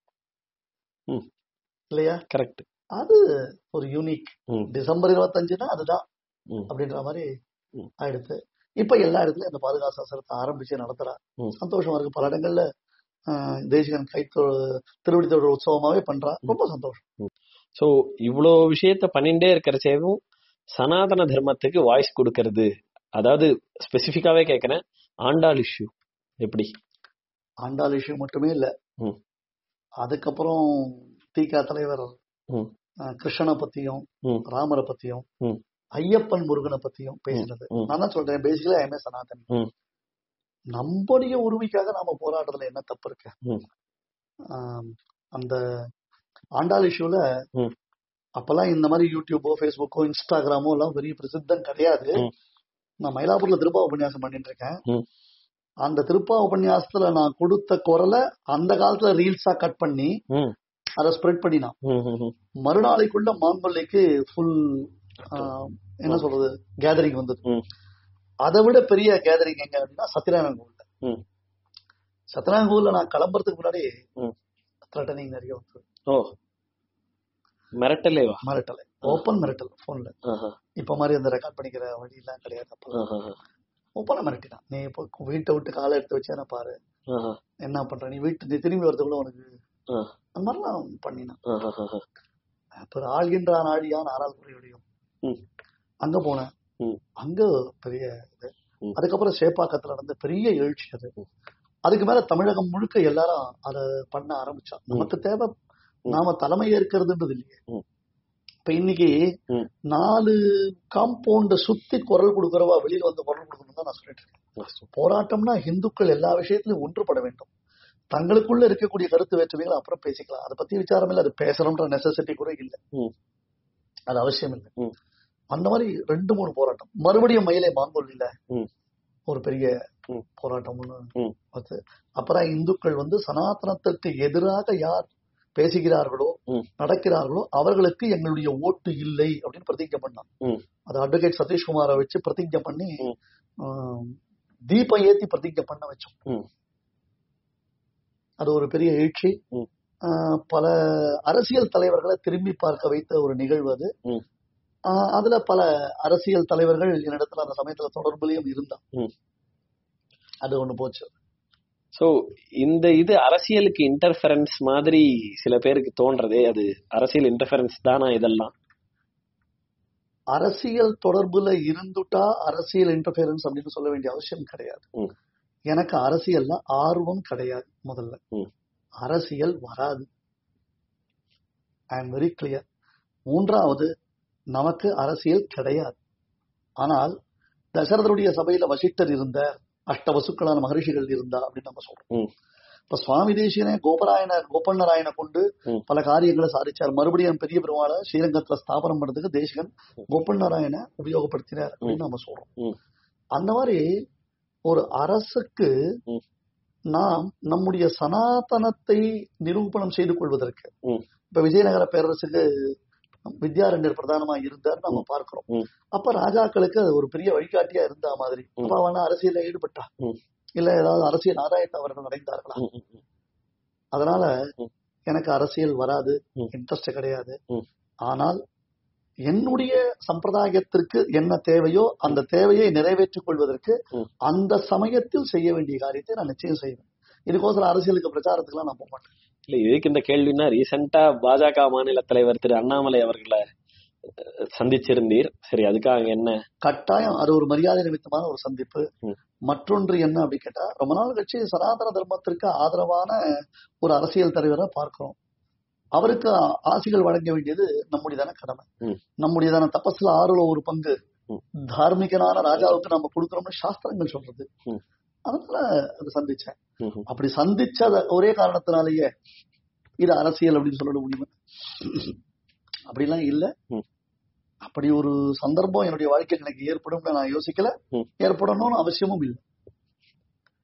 இல்லையா கரெக்ட் அது ஒரு யூனிக் ம். டிசம்பர் இருபத்தஞ்சுனா அதுதான் ம். அப்படின்ற மாதிரி ம். ஆயிடுத்து இப்ப எல்லா இடத்துலயும் இந்த பாதுகாசாசனத்தை ஆரம்பிச்சு நடத்துறா ம். சந்தோஷமா இருக்கு பல இடங்கள்ல ஆஹ், தேசிகன் கைத்தொ திருவடி தொடர் உற்சவமாவே பண்றா ரொம்ப சந்தோஷம் சோ இவ்வளோ விஷயத்த பண்ணிட்டே இருக்கிறச்சேவும் சனாதன தர்மத்துக்கு வாய்ஸ் கொடுக்கறது அதாவது ஸ்பெசிபிக்காவே கேக்குறேன் ஆண்டாள் இஷ்யூ எப்படி ஆண்டாள் இஷ்யூ மட்டுமே இல்ல ம். அதுக்கப்புறம் தீகா தலைவர் ம். ஆஹ், கிருஷ்ணனை பத்தியும் ம். ராமரை பத்தியும் ம். ஐயப்பன் முருகனை பத்தியும் பேசினது ம். நான் தான் சொல்றேன் பேசிக்கலா எம்ஏ சனாதன் ம். நம்முடைய உரிமைக்காக நாம போராடுறதுல என்ன தப்பு இருக்கு ம். ஆம், அந்த ஆண்டாள் இஷ்யூல ம். அப்பெல்லாம் இந்த மாதிரி யூடியூபோ ஃபேஸ்புக்கோ இன்ஸ்டாகிராமோ எல்லாம் பெரிய பிரசித்தம் கிடையாது ம். நான் மயிலாப்பூர்ல திருப்பா உபன்யாசம் பண்ணிட்டு இருக்கேன் ம். அந்த திருப்பா உபன்யாசத்துல நான் கொடுத்த குரலை அந்த காலத்துல ரீல்ஸா கட் பண்ணி ம். அதை ஸ்ப்ரெட் பண்ணினான் ம், ம், ம். மறுநாளைக்குள்ள மாங்கொல்லைக்கு ஃபுல் என்ன சொல்றது கேதரிங் வந்தது ம். அதை விட பெரிய கேதரிங் எங்க அப்படின்னா சத்யநாராயண கோவில்ல ம். சத்யநாராயண கோவில்ல நான் கிளம்புறதுக்கு முன்னாடி ம். த்ரெட்டனிங் நிறைய வந்து ஓ மிரட்டலேவா மிரட்டல் ஓப்பன் மிரட்டல் போன்ல ஆஹா, இப்ப மாதிரி அந்த ரெக்கார்ட் பண்ணிக்கிற வழி எல்லாம் கிடையாது அப்ப ஆஹா, ஓப்பனா மிரட்டினான் நீ இப்போ வீட்டை விட்டு காலை எடுத்து வச்சேன்னா பாரு ஆஹா, என்ன பண்ற நீ வீட்டு நீ திரும்பி வரதுக்குள்ள உனக்கு ஆ, அந்த மாதிரிலாம் பண்ணினான் ஆஹா, ஆஹா. அப்ப ஆள்கின்றான் ஆழியான் ஆறால் குறையுடையும் ம். அங்க போனேன் ம். அங்க பெரிய இது ம். அதுக்கப்புறம் சேப்பாக்கத்துல நடந்த பெரிய எழுச்சி அது ம். அதுக்கு மேல தமிழகம் முழுக்க எல்லாரும் அத பண்ண ஆரம்பிச்சான் நமக்கு தேவை ம். நாம தலைமை ஏற்கிறதுன்றது இல்லையே ம். இப்ப இன்னைக்கு ம். நாலு காம்பவுண்ட சுத்தி குரல் கொடுக்கறவா வெளியில வந்து குரல் கொடுக்கணும் தான் நான் சொல்லிட்டு இருக்கேன் போராட்டம்னா இந்துக்கள் எல்லா விஷயத்திலும் ஒன்றுபட வேண்டும் தங்களுக்குள்ள இருக்கக்கூடிய கருத்து வேற்றுமைகளை அப்புறம் பேசிக்கலாம் அதை பத்தி விசாரம் இல்லை அது பேசணும்ன்ற நெசசிட்டி கூட இல்லை ம். அது அவசியம் இல்லை ம். அந்த மாதிரி ரெண்டு மூணு போராட்டம் மறுபடியும் மயிலை மாங்கொல்லில ம். ஒரு பெரிய ம். போராட்டம் ஒண்ணு ம். வந்து அப்புறம் இந்துக்கள் வந்து சனாதனத்திற்கு எதிராக யார் பேசுகிறார்களோ ம். நடக்கிறார்களோ அவர்களுக்கு எங்களுடைய ஓட்டு இல்லை அப்படின்னு பிரதிஜை பண்ணான் ம். அது அட்வொகேட் சதீஷ்குமாரை வச்சு பிரதிஜை பண்ணி ம். ஆம், தீபம் ஏத்தி பிரதிஜை பண்ண வச்சோம் ம். அது ஒரு பெரிய எழுச்சி ம். ஆஹ், பல அரசியல் தலைவர்களை திரும்பி பார்க்க வைத்த ஒரு நிகழ்வு அது ம். ஆஹ், அதுல பல அரசியல் தலைவர்கள் என்னிடத்துல அந்த சமயத்துல தொடர்புலயும் இருந்தான் ம். அது ஒண்ணு போச்சு சோ இந்த இது அரசியலுக்கு இன்டர்ஃபரன்ஸ் மாதிரி சில பேருக்கு தோன்றதே அது அரசியல் இன்டர்ஃபரன்ஸ் தானா இதெல்லாம் அரசியல் தொடர்புல இருந்துட்டா அரசியல் இன்டர்ஃபியரன்ஸ் அப்படின்னு சொல்ல வேண்டிய அவசியம் கிடையாது ம். எனக்கு அரசியல்ல ஆர்வம் கிடையாது முதல்ல ம். அரசியல் வராது ஐ எம் வெரி கிளியர் மூன்றாவது நமக்கு அரசியல் கிடையாது ஆனால் தசரதருடைய சபையில வசிஷ்டர் இருந்தார் அஷ்ட வசுக்களான மகரிஷிகள் இருந்தா அப்படின்னு நம்ம சொல்றோம் ம். இப்ப சுவாமி தேசியனே கோபராயன கோபண்ணராயனை கொண்டு ம். பல காரியங்களை சாதிச்சார் மறுபடியும் பெரிய பெருமாளை ஸ்ரீரங்கத்துல ஸ்தாபனம் பண்றதுக்கு தேசிகன் கோபண்ணராயன உபயோகப்படுத்தினார் அப்படின்னு நம்ம சொல்றோம் ம். அந்த மாதிரி ஒரு அரசுக்கு ம். நாம் நம்முடைய சனாதனத்தை நிரூபணம் செய்து கொள்வதற்கு ம். இப்ப விஜயநகர பேரரசுக்கு வித்யாரண்யர் பிரதானமா இருந்தார் நம்ம பார்க்கிறோம் ம். அப்ப ராஜாக்களுக்கு அது ஒரு பெரிய வழிகாட்டியா இருந்த மாதிரி ம். அப்ப அவன அரசியல ஈடுபட்டா ம். இல்ல ஏதாவது அரசியல் ஆதாயத்தை அவர்கள் அடைந்தார்களா ம், ம், ம். அதனால ம். எனக்கு அரசியல் வராது ம். இன்ட்ரெஸ்ட் கிடையாது ம். ஆனால் என்னுடைய சம்பிரதாயத்திற்கு என்ன தேவையோ அந்த தேவையை நிறைவேற்றிக் கொள்வதற்கு ம். அந்த சமயத்தில் செய்ய வேண்டிய காரியத்தை நான் நிச்சயம் செய்வேன் இதுக்கோசரம் அரசியலுக்கு பிரச்சாரத்துக்குலாம் நான் போக மாட்டேன் இல்ல எதுக்கு இந்த கேள்வின்னா ரீசெண்டா பாஜக மாநில தலைவர் திரு அண்ணாமலை அவர்களை அஹ், சந்திச்சிருந்தீர் சரி அதுக்காக என்ன கட்டாயம் அது ஒரு மரியாதை நிமித்தமான ஒரு சந்திப்பு ம். மற்றொன்று என்ன அப்படி கேட்டா ரொம்ப நாள் கட்சி சனாதன தர்மத்திற்கு ஆதரவான ஒரு அரசியல் தலைவரை பார்க்கிறோம் அவருக்கு ஆ- ஆசிகள் வழங்க வேண்டியது நம்முடையதான கடமை ம். நம்முடையதான தபஸ்ல ஆறுல ஒரு பங்கு ம். தார்மீகனான ராஜாவுக்கு நம்ம கொடுக்கிறோம்னு சாஸ்திரங்கள் சொல்றது ம். அதனால அது சந்திச்சேன் ம், ம். அப்படி சந்திச்ச அத- ஒரே காரணத்தினாலேயே இது அரசியல் அப்படின்னு சொல்ல முடியுமா அப்படிலாம் இல்ல ம். அப்படி ஒரு சந்தர்ப்பம் என்னுடைய வாழ்க்கையில் எனக்கு ஏற்படும் நான் யோசிக்கல ம். ஏற்படணும்னு அவசியமும் இல்லை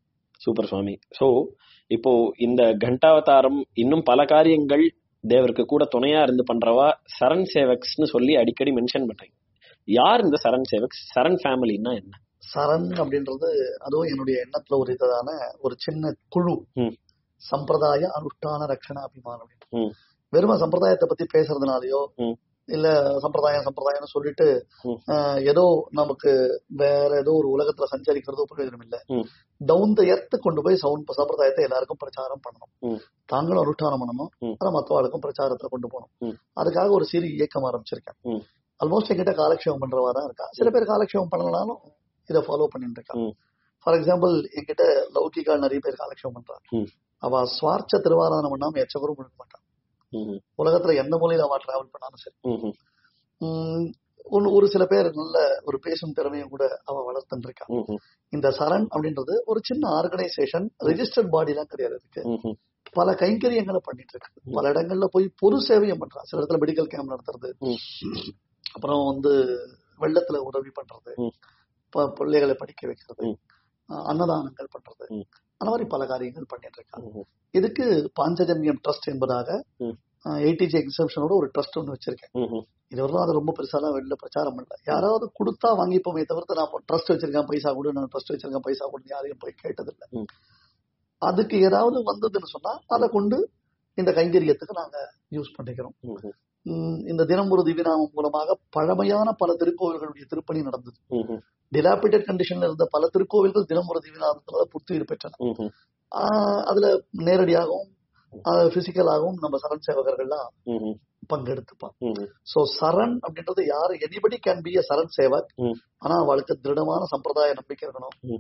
சூப்பர் சுவாமி சோ இப்போ இந்த கண்டாவதாரம் இன்னும் பல காரியங்கள் தேவருக்கு கூட துணையா இருந்து பண்றவா சரண் சேவக்ஸ்னு சொல்லி அடிக்கடி மென்ஷன் பண்றீங்க யார் இந்த சரண் சேவக்ஸ் சரண் ஃபேமிலின்னா என்ன சரண் அப்படின்றது அதுவும் என்னுடைய எண்ணத்துல ஒரு இததான ஒரு சின்ன குழு ம். சம்பிரதாய அனுஷ்டான ரக்ஷண அபிமானம் அப்படின்னு. ம். வெறும சம்பிரதாயத்தை பத்தி பேசுறதுனாலயோ ம். இல்ல சம்பிரதாயம் சம்பிரதாயம்னு சொல்லிட்டு ம். ஆஹ், ஏதோ நமக்கு வேற ஏதோ ஒரு உலகத்துல சஞ்சரிக்கிறதோ பிரயோஜனம் இல்ல ம். டவுன் த எர்த் கொண்டு போய் சவுண்ட் சம்பிரதாயத்தை எல்லாருக்கும் பிரச்சாரம் பண்ணணும் ம். தாங்களும் அனுஷ்டானம் பண்ணணும் ம். அதை மற்றவாளுக்கும் பிரச்சாரத்துல கொண்டு போகணும் ம். அதுக்காக ஒரு சிறு இயக்கம் ஆரம்பிச்சிருக்கேன் ம். ஆல்மோஸ்ட் என்கிட்ட காலக்ஷேபம் பண்றவா தான் இருக்கா சில பேர் காலக்ஷேபம் பண்ணலனாலும் இதை ஃபாலோ பண்ணிட்டு இருக்கா ம். ஃபார் எக்ஸாம்பிள் என்கிட்ட லௌகிகா நிறைய பேர் காலக்ஷேபம் பண்றா ம். அவ ஸ்வார்ச்ச திருவாராதனம் பண்ணாம எச்சகரும் கொடுக்க மாட்டான் ம்ஹும். உலகத்துல எந்த மூலையில அவ டிராவல் பண்ணாலும் சரி ம்ஹும். உம் ஒன்னு ஒரு சில பேர் நல்ல ஒரு பேசும் திறமையும் கூட அவ வளர்த்துட்டு இருக்கா ம்ஹும். இந்த சரண் அப்படின்றது ஒரு சின்ன ஆர்கனைசேஷன் ரெஜிஸ்டர்ட் பாடி எல்லாம் கிடையாது இதுக்கு ம்ஹும். பல கைங்கரியங்களை பண்ணிட்டு இருக்கு பல இடங்கள்ல போய் பொது சேவையும் பண்றா சில இடத்துல மெடிக்கல் கேம்ப் நடத்துறது ம். அப்புறம் வந்து வெள்ளத்துல உதவி பண்றது ம். ப- பிள்ளைகளை படிக்க வைக்கிறது ம். அஹ் அன்னதானங்கள் பண்றது ம். அந்த மாதிரி பல காரியங்கள் பண்ணிட்டு இருக்காங்க ம்ஹும். இதுக்கு பாஞ்சஜன்யம் ட்ரஸ்ட் என்பதாக ம். எயிட்டிஜி எக்ஸம்ஷனோட ஒரு ட்ரஸ்ட் ஒன்று வச்சிருக்கேன் ம்ஹும். இதுவரைக்கும் அது ரொம்ப பெருசாலாம் வெளில பிரச்சாரம் பண்ணல யாராவது கொடுத்தா வாங்கிப்போமே தவிர்த்து நான் ட்ரஸ்ட் வச்சிருக்கேன் பைசா கொடு நான் ட்ரஸ்ட் வச்சிருக்கேன் பைசா கொடு யாரையும் போய் கேட்டதில்லை ம். அதுக்கு ஏதாவது வந்ததுன்னு சொன்னா அதை கொண்டு இந்த கைங்கரியத்துக்கு நாங்க யூஸ் பண்ணிக்கிறோம் ம்ஹும். உம் இந்த தினம் ஒரு திவ்யநாமம் மூலமாக பழமையான பல திருக்கோவில்களுடைய திருப்பணி நடந்தது ம்ஹும். டிலாபிடேட் கண்டிஷன்ல இருந்த பல திருக்கோவில்கள் தினம் ஒரு திவ்யநாமத்தினால புத்துயிர் பெற்றன ம்ஹும். ஆஹ் அதுல நேரடியாகவும் பிசிக்கலாகவும் நம்ம சரண் சேவகர்கள்லாம் ம்ஹும். பங்கெடுத்துப்பான் ம்ஹும். சோ சரண் அப்படின்றது யாரு எனிபடி கேன் பி a சரண் சேவக் ம். ஆனா அவளுக்கு திருடமான சம்பிரதாய நம்பிக்கை இருக்கணும் ம்.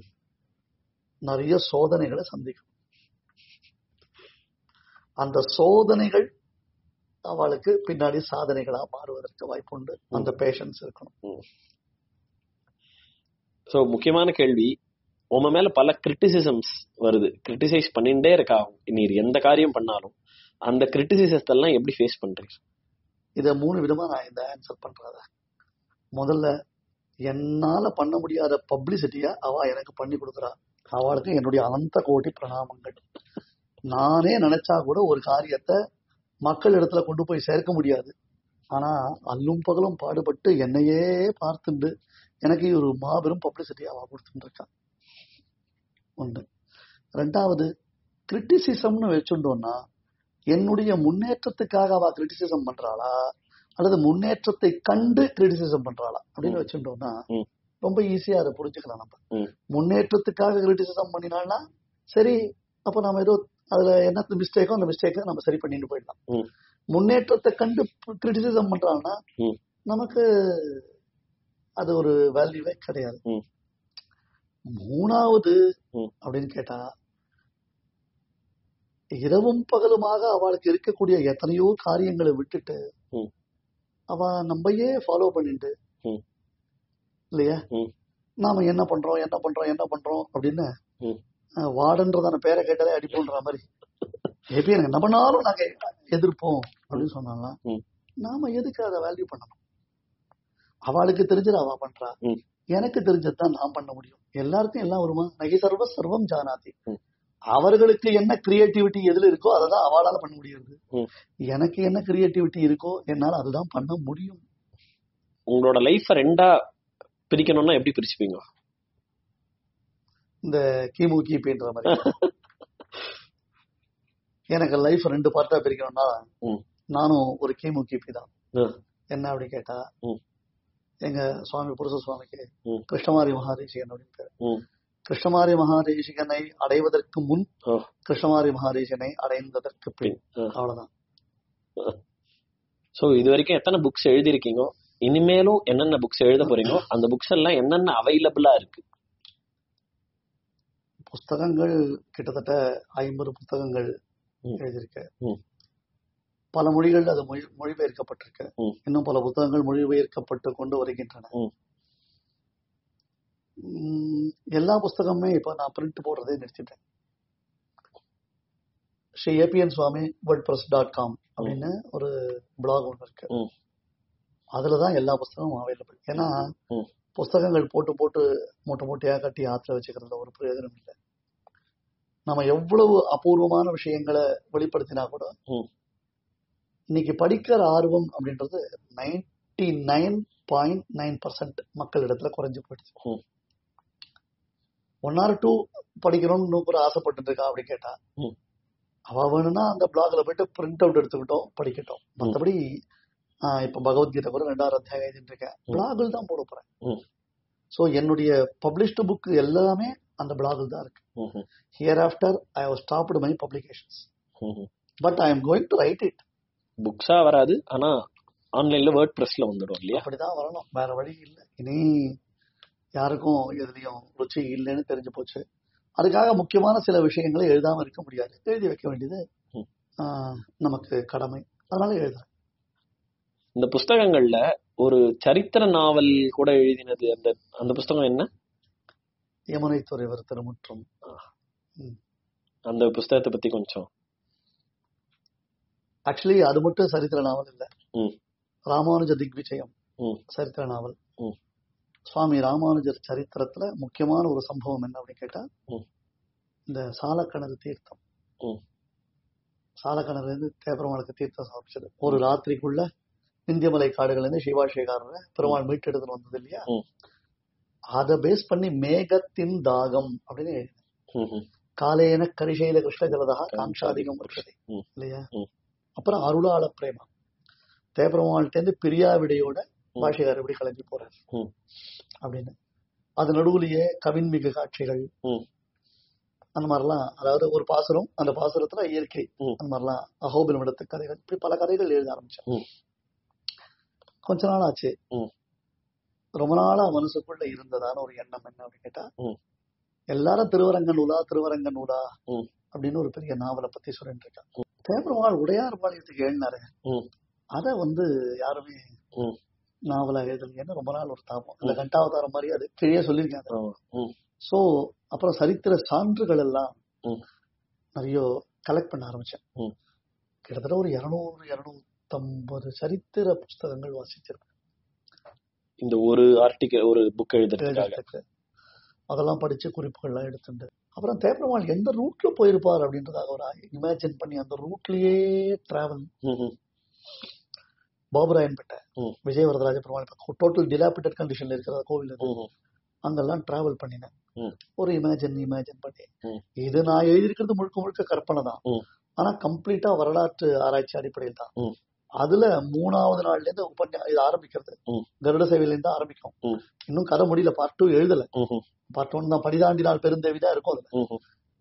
நிறைய சோதனைகளை சந்திக்கணும் அந்த சோதனைகள் அவளுக்கு பின்னாடி சாதனைகளா மாறுவதற்கு வாய்ப்புண்டு அந்த பேஷன்ஸ் இருக்கணும் சோ முக்கியமான கேள்வி உங்க மேல பல கிரிட்டிசிசம்ஸ் வருது கிரிட்டிசைஸ் பண்ணிட்டே இருக்கா நீர் எந்த காரியம் பண்ணாலும் அந்த கிரிட்டிசிசத்தை எல்லாம் எப்படி ஃபேஸ் பண்றீங்க இத மூணு விதமா நான் இந்த ஆன்சர் பண்றத முதல்ல என்னால பண்ண முடியாத பப்ளிசிட்டிய அவ எனக்கு பண்ணி கொடுக்குறா அவளுக்கு என்னுடைய அனந்த கோடி பிரணாமங்கள் நானே நினைச்சா கூட ஒரு காரியத்தை மக்கள் இடத்துல கொண்டு போய் சேர்க்க முடியாது ஆனா அல்லும் பகலும் பாடுபட்டு என்னையே பார்த்துண்டு எனக்கு ஒரு மாபெரும் பப்ளிசிட்டி அவ கொடுத்துட்டு இருக்கா ஒண்ணு ரெண்டாவது கிரிட்டிசிசம்னு வச்சுட்டோம்னா என்னுடைய முன்னேற்றத்துக்காக அவ கிரிட்டிசிசம் பண்றாளா அல்லது முன்னேற்றத்தை கண்டு கிரிட்டிசிசம் பண்றாளா அப்படின்னு வச்சுட்டோம்னா ம். ரொம்ப ஈஸியா அதை புரிஞ்சுக்கலாம் நம்ம ம். முன்னேற்றத்துக்காக கிரிட்டிசிசம் பண்ணினால்னா சரி அப்ப நம்ம ஏதோ அதுல என்ன மிஸ்டேக்கோ அந்த மிஸ்டேக்கை நம்ம சரி பண்ணிட்டு போயிடலாம் ம். முன்னேற்றத்தை கண்டு கிரிட்டிசிசம் பண்றாங்கன்னா ம். நமக்கு அது ஒரு வேல்யூவே கிடையாது ம். மூணாவது ம். அப்படின்னு கேட்டா இரவும் பகலுமாக அவளுக்கு இருக்கக்கூடிய எத்தனையோ காரியங்களை விட்டுட்டு ம். அவ நம்மையே ஃபாலோ பண்ணிட்டு ம். இல்லையா ம். நாம என்ன பண்றோம் என்ன பண்றோம் என்ன பண்றோம் அப்படின்னு ம். அஹ், வார்டன்றதான பேரை கேட்டாலே அடிப்போன்ற மாதிரி எப்படி எனக்கு என்ன பண்ணாலும் நாங்க எதிர்ப்போம் அப்படின்னு சொன்னாங்க ம். நாம எதுக்கு அதை வேல்யூ பண்ணணும் அவளுக்கு தெரிஞ்சது அவ பண்றா ம். எனக்கு தெரிஞ்சதுதான் நான் பண்ண முடியும் எல்லாருக்கும் எல்லாம் வருமா நகை சர்வ சர்வம் ஜானாதி ம். அவர்களுக்கு என்ன கிரியேட்டிவிட்டி எதுல இருக்கோ அதை தான் அவளால பண்ண முடியாது ம். எனக்கு என்ன கிரியேட்டிவிட்டி இருக்கோ என்னால அதுதான் பண்ண முடியும் உங்களோட லைஃப ரெண்டா பிரிக்கணும்னா எப்படி பிரிச்சுப்பீங்க இந்த கிமு கிபின்ற மாதிரி எனக்கு லைஃப் ரெண்டு பார்ட்டா பிரிக்கணும்னா ம். நானும் ஒரு கிமு கிபி தான் ம். என்ன அப்படி கேட்டா ம். எங்க சுவாமி புருஷ சுவாமிக்கு ம். கிருஷ்ணமாரி மகாதேசிகன் அப்படின்னு பேரு ம். கிருஷ்ணமாரி மகாதேசிகனை அடைவதற்கு முன் ஓ. கிருஷ்ணமாரி மகாதேசனை அடைந்ததற்கு பின் ஆ. அவ்வளவுதான் சோ இது வரைக்கும் எத்தனை புக்ஸ் எழுதிருக்கீங்க இனிமேலும் என்னென்ன புக்ஸ் எழுத போறீங்க அந்த புக்ஸ் எல்லாம் என்னென்ன அவைலபிளா இருக்கு புஸ்தகங்கள் கிட்டத்தட்ட ஐம்பது புத்தகங்கள் ம். எழுதியிருக்கேன் ம். பல மொழிகள் அது மொழி மொழிபெயர்க்கப்பட்டிருக்கு ம். இன்னும் பல புத்தகங்கள் மொழிபெயர்க்கப்பட்டு கொண்டு வருகின்றன ம். ம், எல்லா புஸ்தகமுமே இப்ப நான் பிரிண்ட் போடுறதே நிறுத்திட்டேன் Shri ABN Swami WordPress dot com அப்படின்னு ஒரு பிளாக் ஒன்று இருக்கு ம். அதுலதான் எல்லா புஸ்தகமும் அவைலபிள் ஏன்னா ம். புஸ்தகங்கள் போட்டு போட்டு மூட்டை மூட்டையா கட்டி ஆத்துல வச்சுக்கிறதுல ஒரு பிரயோஜனம் இல்லை நம்ம எவ்வளவு அபூர்வமான விஷயங்களை வெளிப்படுத்தினா கூட ம். இன்னைக்கு படிக்கிற ஆர்வம் அப்படின்றது ninety nine point nine percent மக்கள் இடத்துல குறைஞ்சு போயிடுச்சு ம். ஒன் ஆர் டூ படிக்கணும்னு ஒரு ஆசைப்பட்டு இருக்கா அப்படி கேட்டா ம். அவ வேணும்னா அந்த பிளாக்ல போயிட்டு பிரிண்ட் அவுட் எடுத்துக்கிட்டோம் படிக்கட்டும் மற்றபடி இப்ப பகவத்கீதை கூட ரெண்டாவது அத்தியாயம் எழுதிட்டு இருக்கேன் ம். பிளாகில் தான் போட போறேன் ம். சோ என்னுடைய பப்ளிஷ்டு புக் எல்லாமே அந்த பிளாகில் தான் இருக்கு ம்ஹும். Here after I have stopped my publications ம்ஹும். But I am going to write it புக்ஸா வராது ஆனா ஆன்லைன்ல வேர்ட் பிரஸ்ல வந்துடும் இல்லையா அப்படிதான் வரணும் வேற வழி இல்லை இனி யாருக்கும் எதுலயும் ருச்சி இல்லைன்னு தெரிஞ்சு போச்சு அதுக்காக முக்கியமான சில விஷயங்களை எழுதாம இருக்க முடியாது எழுதி வைக்க வேண்டியது ம். ஆஹ், நமக்கு கடமை அதனால எழுதுறேன் இந்த புஸ்தகங்கள்ல ஒரு சரித்திர நாவல் கூட எழுதினது அந்த அந்த புஸ்தகம் என்ன யமுனை துறைவர் திருமுற்றம் அந்த புஸ்தகத்தை பத்தி கொஞ்சம் ஆக்சுவலி அது மட்டும் சரித்திர நாவல் இல்ல ம். ராமானுஜ திக்விஜயம் ம். சரித்திர நாவல் ம். சுவாமி ராமானுஜர் சரித்திரத்துல முக்கியமான ஒரு சம்பவம் என்ன அப்படின்னு கேட்டா ம். இந்த சாலக்கிணறு தீர்த்தம் ம். சாலக்கிணறு இருந்து தேப்பெருமாளுக்கு தீர்த்தம் சமர்ப்பிச்சது ஒரு ராத்திரிக்குள்ள இந்தியமலை காடுகள்ல இருந்து சிவாசேகாரரை பெருமாள் மீட்டு எடுத்துட்டு வந்தது இல்லையா ம். அதை பேஸ் பண்ணி மேகத்தின் தாகம் அப்படின்னு எழுதினேன். ம்ஹும். காலேன கரிசைல கிருஷ்ண ஜலதா காங்ஷாதிகம் வருஷதை ம். இல்லையா ம். அப்புறம் அருளாள பிரேமா தேப்பெருமாள்கிட்ட இருந்து பிரியாவிடையோட ம். பாஷையார் எப்படி கிளம்பி போறாரு ம். அப்படின்னு அது நடுவுலயே கவின்மிகு காட்சிகள் ம். அந்த மாதிரிலாம் அதாவது ஒரு பாசுரம் அந்த பாசுரத்துல இயற்கை ம். அந்த மாதிரிலாம் அகோபிலம் இடத்து கதைகள் இப்படி பல கதைகள் எழுத ஆரம்பிச்சேன் ம். கொஞ்ச நாள் ஆச்சு ம். ரொம்ப நாளா மனசுக்குள்ள இருந்ததான ஒரு எண்ணம் என்ன அப்படின்னு கேட்டா ம். எல்லாரும் திருவரங்க நூலா திருவரங்க நூலா ம். அப்படின்னு ஒரு பெரிய நாவலை பத்தி சொல்லிட்டு இருக்கான் தேவரவாள் உடையார் பாளையத்துக்கு எழுதினாரு ம். அத வந்து யாருமே ம். நாவலா எழுதலைன்னு ரொம்ப நாள் ஒரு தாபம் அந்த கண்டாவதாரம் மாதிரி அது கீழே சொல்லியிருக்காங்க ஆமா. ம். சோ அப்புறம் சரித்திர சான்றுகள் எல்லாம் ம். நிறைய கலெக்ட் பண்ண ஆரம்பிச்சேன் ம். கிட்டத்தட்ட ஒரு இருநூறு இருநூத்தம்பது சரித்திர புஸ்தகங்கள் வாசிச்சிருப்பேன் இந்த ஒரு ஆர்டிக்கல் ஒரு புக் எழுதுறதுக்காக எழுதுறதுக்கு அதெல்லாம் படிச்சு குறிப்புகள்லாம் எடுத்துட்டு அப்புறம் தேப்பரமாள் எந்த ரூட்ல போயிருப்பார் அப்படின்றதாக ஒரு இமேஜின் பண்ணி அந்த ரூட்லயே டிராவல் ம்ஹும். பாபுராயன்பேட்டை ம். விஜயவரதராஜ பெருமாள் டோட்டல் டிலாபிட்டட் கண்டிஷன்ல இருக்கிற கோவில் அது. ம்ஹும். அங்கெல்லாம் டிராவல் பண்ணினேன் ம். ஒரு இமேஜின் இமேஜின் பண்ணி ம். இது நான் எழுதியிருக்கிறது முழுக்க முழுக்க கற்பனை தான் ம். ஆனா கம்ப்ளீட்டா வரலாற்று ஆராய்ச்சி அடிப்படையில் தான் ம். அதுல மூணாவது நாள்ல இருந்து உபன்யா இது ஆரம்பிக்கிறது ம். கருட சேவையில இருந்து தான் ஆரம்பிக்கும் ம். இன்னும் கதை முடியல பார்ட் டூ எழுதல ம்ஹும். பார்ட் ஒன் தான் படிதாண்டினால் பெருந்தேவி தான் இருக்கும் அதுல ம்ஹும்.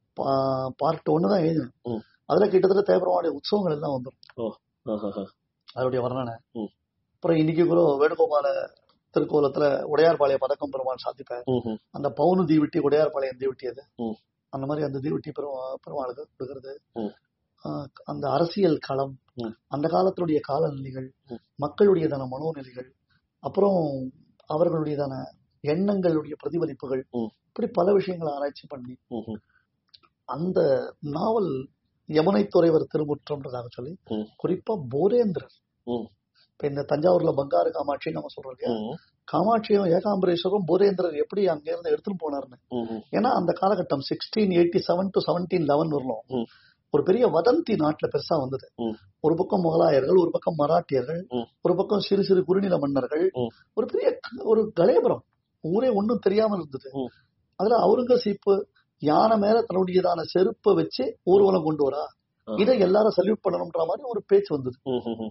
பார்ட் ஒன்னு தான் எழுதினேன் ம். அதுல கிட்டத்தட்ட தேவரமாவுடைய உற்சவங்கள் எல்லாம் வந்துடும் ஆஹாஹா. அதனுடைய வர்ணனை ம். அப்புறம் இன்னைக்கு கூட வேணுகோபால திருக்கோலத்துல உடையார்பாளைய பதக்கம் பெருமாள் சாத்திப்பேன் ம்ஹும். அந்த பவுனு தீவிட்டி உடையார்பாளையம் தீவிட்டியது ம். அந்த மாதிரி அந்த தீவிட்டி பெருமா பெருமாளுக்கு கொடுக்கறது ம். ஆஹ் அந்த அரசியல் களம் ம். அந்த காலத்தினுடைய காலநிலைகள் ம். மக்களுடையதான மனோநிலைகள் அப்புறம் அவர்களுடையதான எண்ணங்களுடைய பிரதிபலிப்புகள் ம். இப்படி பல விஷயங்களை ஆராய்ச்சி பண்ணி ம்ஹும். அந்த நாவல் யமுனை துறைவர் திருமுற்றம்ன்றதாக சொல்லி ம். குறிப்பா போரேந்திரர் ம். இப்ப இந்த தஞ்சாவூர்ல பங்காரு காமாட்சி நம்ம சொல்றோம் இல்லையா ம்ஹும். காமாட்சியும் ஏகாம்பரேஸ்வரும் போரேந்திரர் எப்படி அங்க இருந்து எடுத்துட்டு போனாருன்னு ம்ஹும். ஏன்னா அந்த காலகட்டம் sixteen eighty seven to seventeen eleven வரலாம் ம். ஒரு பெரிய வதந்தி நாட்டுல பெருசா வந்தது ம். ஒரு பக்கம் முகலாயர்கள் ஒரு பக்கம் மராட்டியர்கள் ம். ஒரு பக்கம் சிறு சிறு குறுநில மன்னர்கள் ம். ஒரு பெரிய ஒரு கலேபுரம் ஊரே ஒண்ணும் தெரியாம இருந்தது ம். அதுல அவுரங்கசீப்பு யானை மேல தன்னுடையதான செருப்பை வச்சு ஊர்வலம் கொண்டு வரா ஆ. இதை எல்லாரும் சல்யூட் பண்ணணும்ன்ற மாதிரி ஒரு பேச்சு வந்தது ம்ஹும்.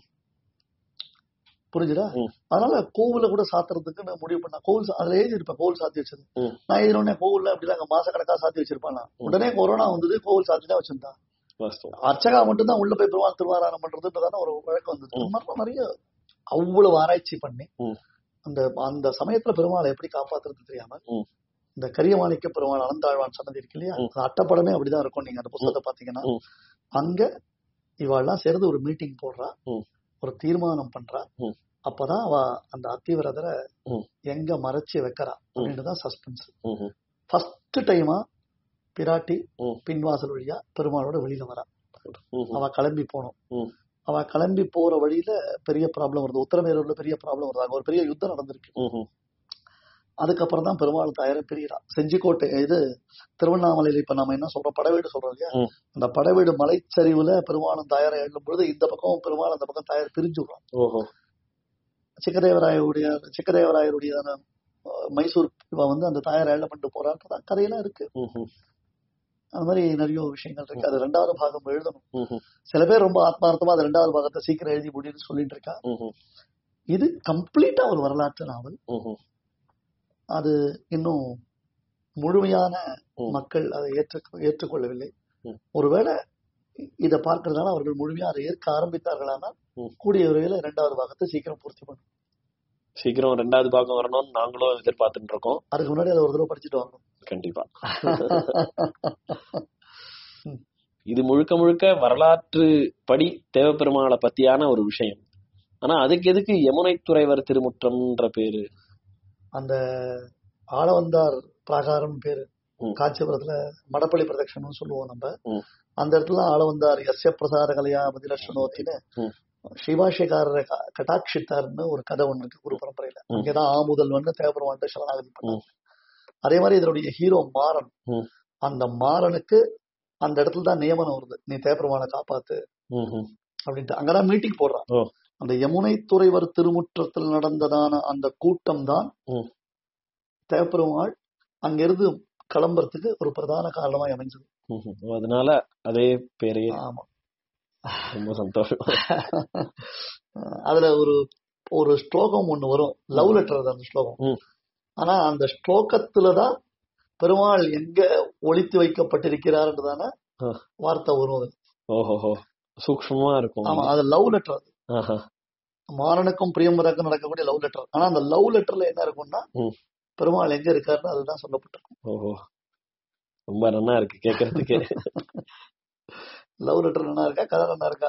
புரிஞ்சுதா ம். அதனால கோவில கூட சாத்துறதுக்கு நான் முடிவு பண்ண கோவில் சா- அதுல எழுதி இருப்பேன் கோவில் சாத்தி வச்சது ம். நான் எழுதினோடனே கோவில்ல அப்படிதான் அங்க மாசக்கணக்கா சாத்தி வச்சிருப்பான் உடனே கொரோனா வந்தது கோவில் சாத்தி தான் வச்சிருந்தான் வாஸ்தவம். அர்ச்சகா மட்டும் தான் உள்ள போய் பெருமாள் திருவாராயணம் பண்றதுன்றதான ஒரு வழக்கம் வந்தது ம். இந்த மாதிரிலாம் நிறைய அவ்வளவு ஆராய்ச்சி பண்ணி ம். அந்த அந்த சமயத்துல பெருமாளை எப்படி காப்பாத்துறது தெரியாம ம். இந்த கரியமாணிக்க பெருமாள் அனந்தாழ்வான் சன்னதி இருக்கு இல்லையா ம். அந்த அட்டப்படமே அப்படிதான் இருக்கும் நீங்க அந்த புத்தகத்தை பாத்தீங்கன்னா ம். அங்க இவாள்லாம் சேர்ந்து ஒரு மீட்டிங் போடுறா ம். ஒரு தீர்மானம் பண்றா ம். அப்பதான் அவ அந்த அத்திவரதரை ம். எங்க மறைச்சு வைக்கிறா அப்படின்றதான் சஸ்பென்ஸ் ம்ஹும். ஃபர்ஸ்ட் டைமா பிராட்டி ம். பின்வாசல் வழியா பெருமாளோட வெளியில வரா ம்ஹும். அவ கிளம்பி போனோம் ம். அவ கிளம்பி போற வழியில பெரிய ப்ராப்ளம் வருது உத்தரமேரூர்ல பெரிய ப்ராப்ளம் வருது அங்க ஒரு பெரிய யுத்தம் நடந்திருக்கு ம்ஹும். அதுக்கப்புறம் தான் பெருமாள் தாயாரை பிரிகிறா செஞ்சிக்கோட்டை இது திருவண்ணாமலையில இப்ப நம்ம என்ன சொல்றோம் படவீடு சொல்றோம் இல்லையா ம். அந்த படவீடு மலைச்சரிவுல பெருமாளும் தாயாரை எழுதும் பொழுது இந்த பக்கம் பெருமாள் அந்த பக்கம் தாயார் பிரிஞ்சு விடுறோம் ஓஹோ சிக்கதேவராயருடைய சிக்கதேவராயருடைய அஹ், மைசூர் இவ வந்து அந்த தாயாரை எழுத பண்ணிட்டு போறான்றதான் கதையெல்லாம் இருக்கு ம்ஹும். அந்த மாதிரி நிறைய விஷயங்கள் இருக்கு அது ரெண்டாவது பாகம் எழுதணும் ம்ஹும். சில பேர் ரொம்ப ஆத்மார்த்தமா அந்த ரெண்டாவது பாகத்தை சீக்கிரம் எழுதி முடியும்னு சொல்லிட்டு இருக்கா ம்ஹும். இது கம்ப்ளீட்டா ஒரு வரலாற்று நாவல் ம்ஹும். அது இன்னும் முழுமையான ம். மக்கள் அதை ஏற்று ஏற்றுக்கொள்ளவில்லை ம். ஒருவேளை இதை பார்க்கறதுனால அவர்கள் முழுமையா அதை ஏற்க ஆரம்பித்தார்களானால் ம். கூடிய விரைவில் இரண்டாவது பாகத்தை சீக்கிரம் பூர்த்தி பண்ணும் சீக்கிரம் ரெண்டாவது பாகம் வரணும்னு நாங்களும் எதிர்பார்த்துட்டு இருக்கோம் அதுக்கு முன்னாடி அதை ஒரு தடவை படிச்சுட்டு வாங்க கண்டிப்பா இது முழுக்க முழுக்க வரலாற்று படி தேவப்பெருமாளை பத்தியான ஒரு விஷயம் ஆனா அதுக்கு எதுக்கு யமுனை துறைவர் திருமுற்றம்ன்ற பேரு அந்த ஆளவந்தார் பிராகாரம் பேரு ம். காஞ்சிபுரத்துல மடப்பள்ளி பிரதட்சணம்னு சொல்லுவோம் நம்ம ம். அந்த இடத்துல ஆளவந்தார் எஸ்ய பிரசார கலையா பதிலட்சணோத்தின்னு ம். சிவாஷிகாரரை க- கட்டாட்சித்தார்னு ஒரு கதை ஒண்ணு இருக்கு குரு பரம்பரையில ம். அங்கேதான் ஆமுதல் வந்து தேவபெருமான் சரணாகதி பண்ணார் அதே மாதிரி இதனுடைய ஹீரோ மாறன் ம். அந்த மாறனுக்கு அந்த இடத்துல தான் நியமனம் வருது நீ தேவபெருமானை காப்பாத்து ம்ஹும். அப்படின்ட்டு அங்கதான் மீட்டிங் போடுறான் ஓ. அந்த யமுனை துறைவர் திருமுற்றத்தில் நடந்ததான அந்த கூட்டம் தான் ம். தேவப்பெருமாள் அங்கிருந்து கிளம்புறதுக்கு ஒரு பிரதான காரணமாய் அமைஞ்சது ம்ஹும். அதனால அதே பேரே ஆமா ரொம்ப சந்தோஷம் அதுல ஒரு ஒரு ஸ்லோகம் ஒண்ணு வரும் லவ் லெட்டர் அந்த ஸ்லோகம் ம். ஆனா அந்த ஸ்லோகத்துலதான் பெருமாள் எங்க ஒளித்து வைக்கப்பட்டிருக்கிறார்ன்றதான ஆ. வார்த்தை வரும் அது ஓஹோஹோ சூக்ஷ்மமா இருக்கும் ஆமா அது லவ் லெட்டர் அது ஆஹா. மாறனுக்கும் பிரியம்பராக்கும் நடக்கக்கூடிய லவ் லெட்டர் ஆனா அந்த லவ் லெட்டர்ல என்ன இருக்கும்னா ம். பெருமாள் எங்க இருக்காருன்னு அதுதான் சொல்லப்பட்டிருக்கும் ஓஹோ ரொம்ப நல்லா இருக்கு கேக்குறதுக்கு லவ் லெட்டர் நல்லா இருக்கா கதை நல்லா இருக்கா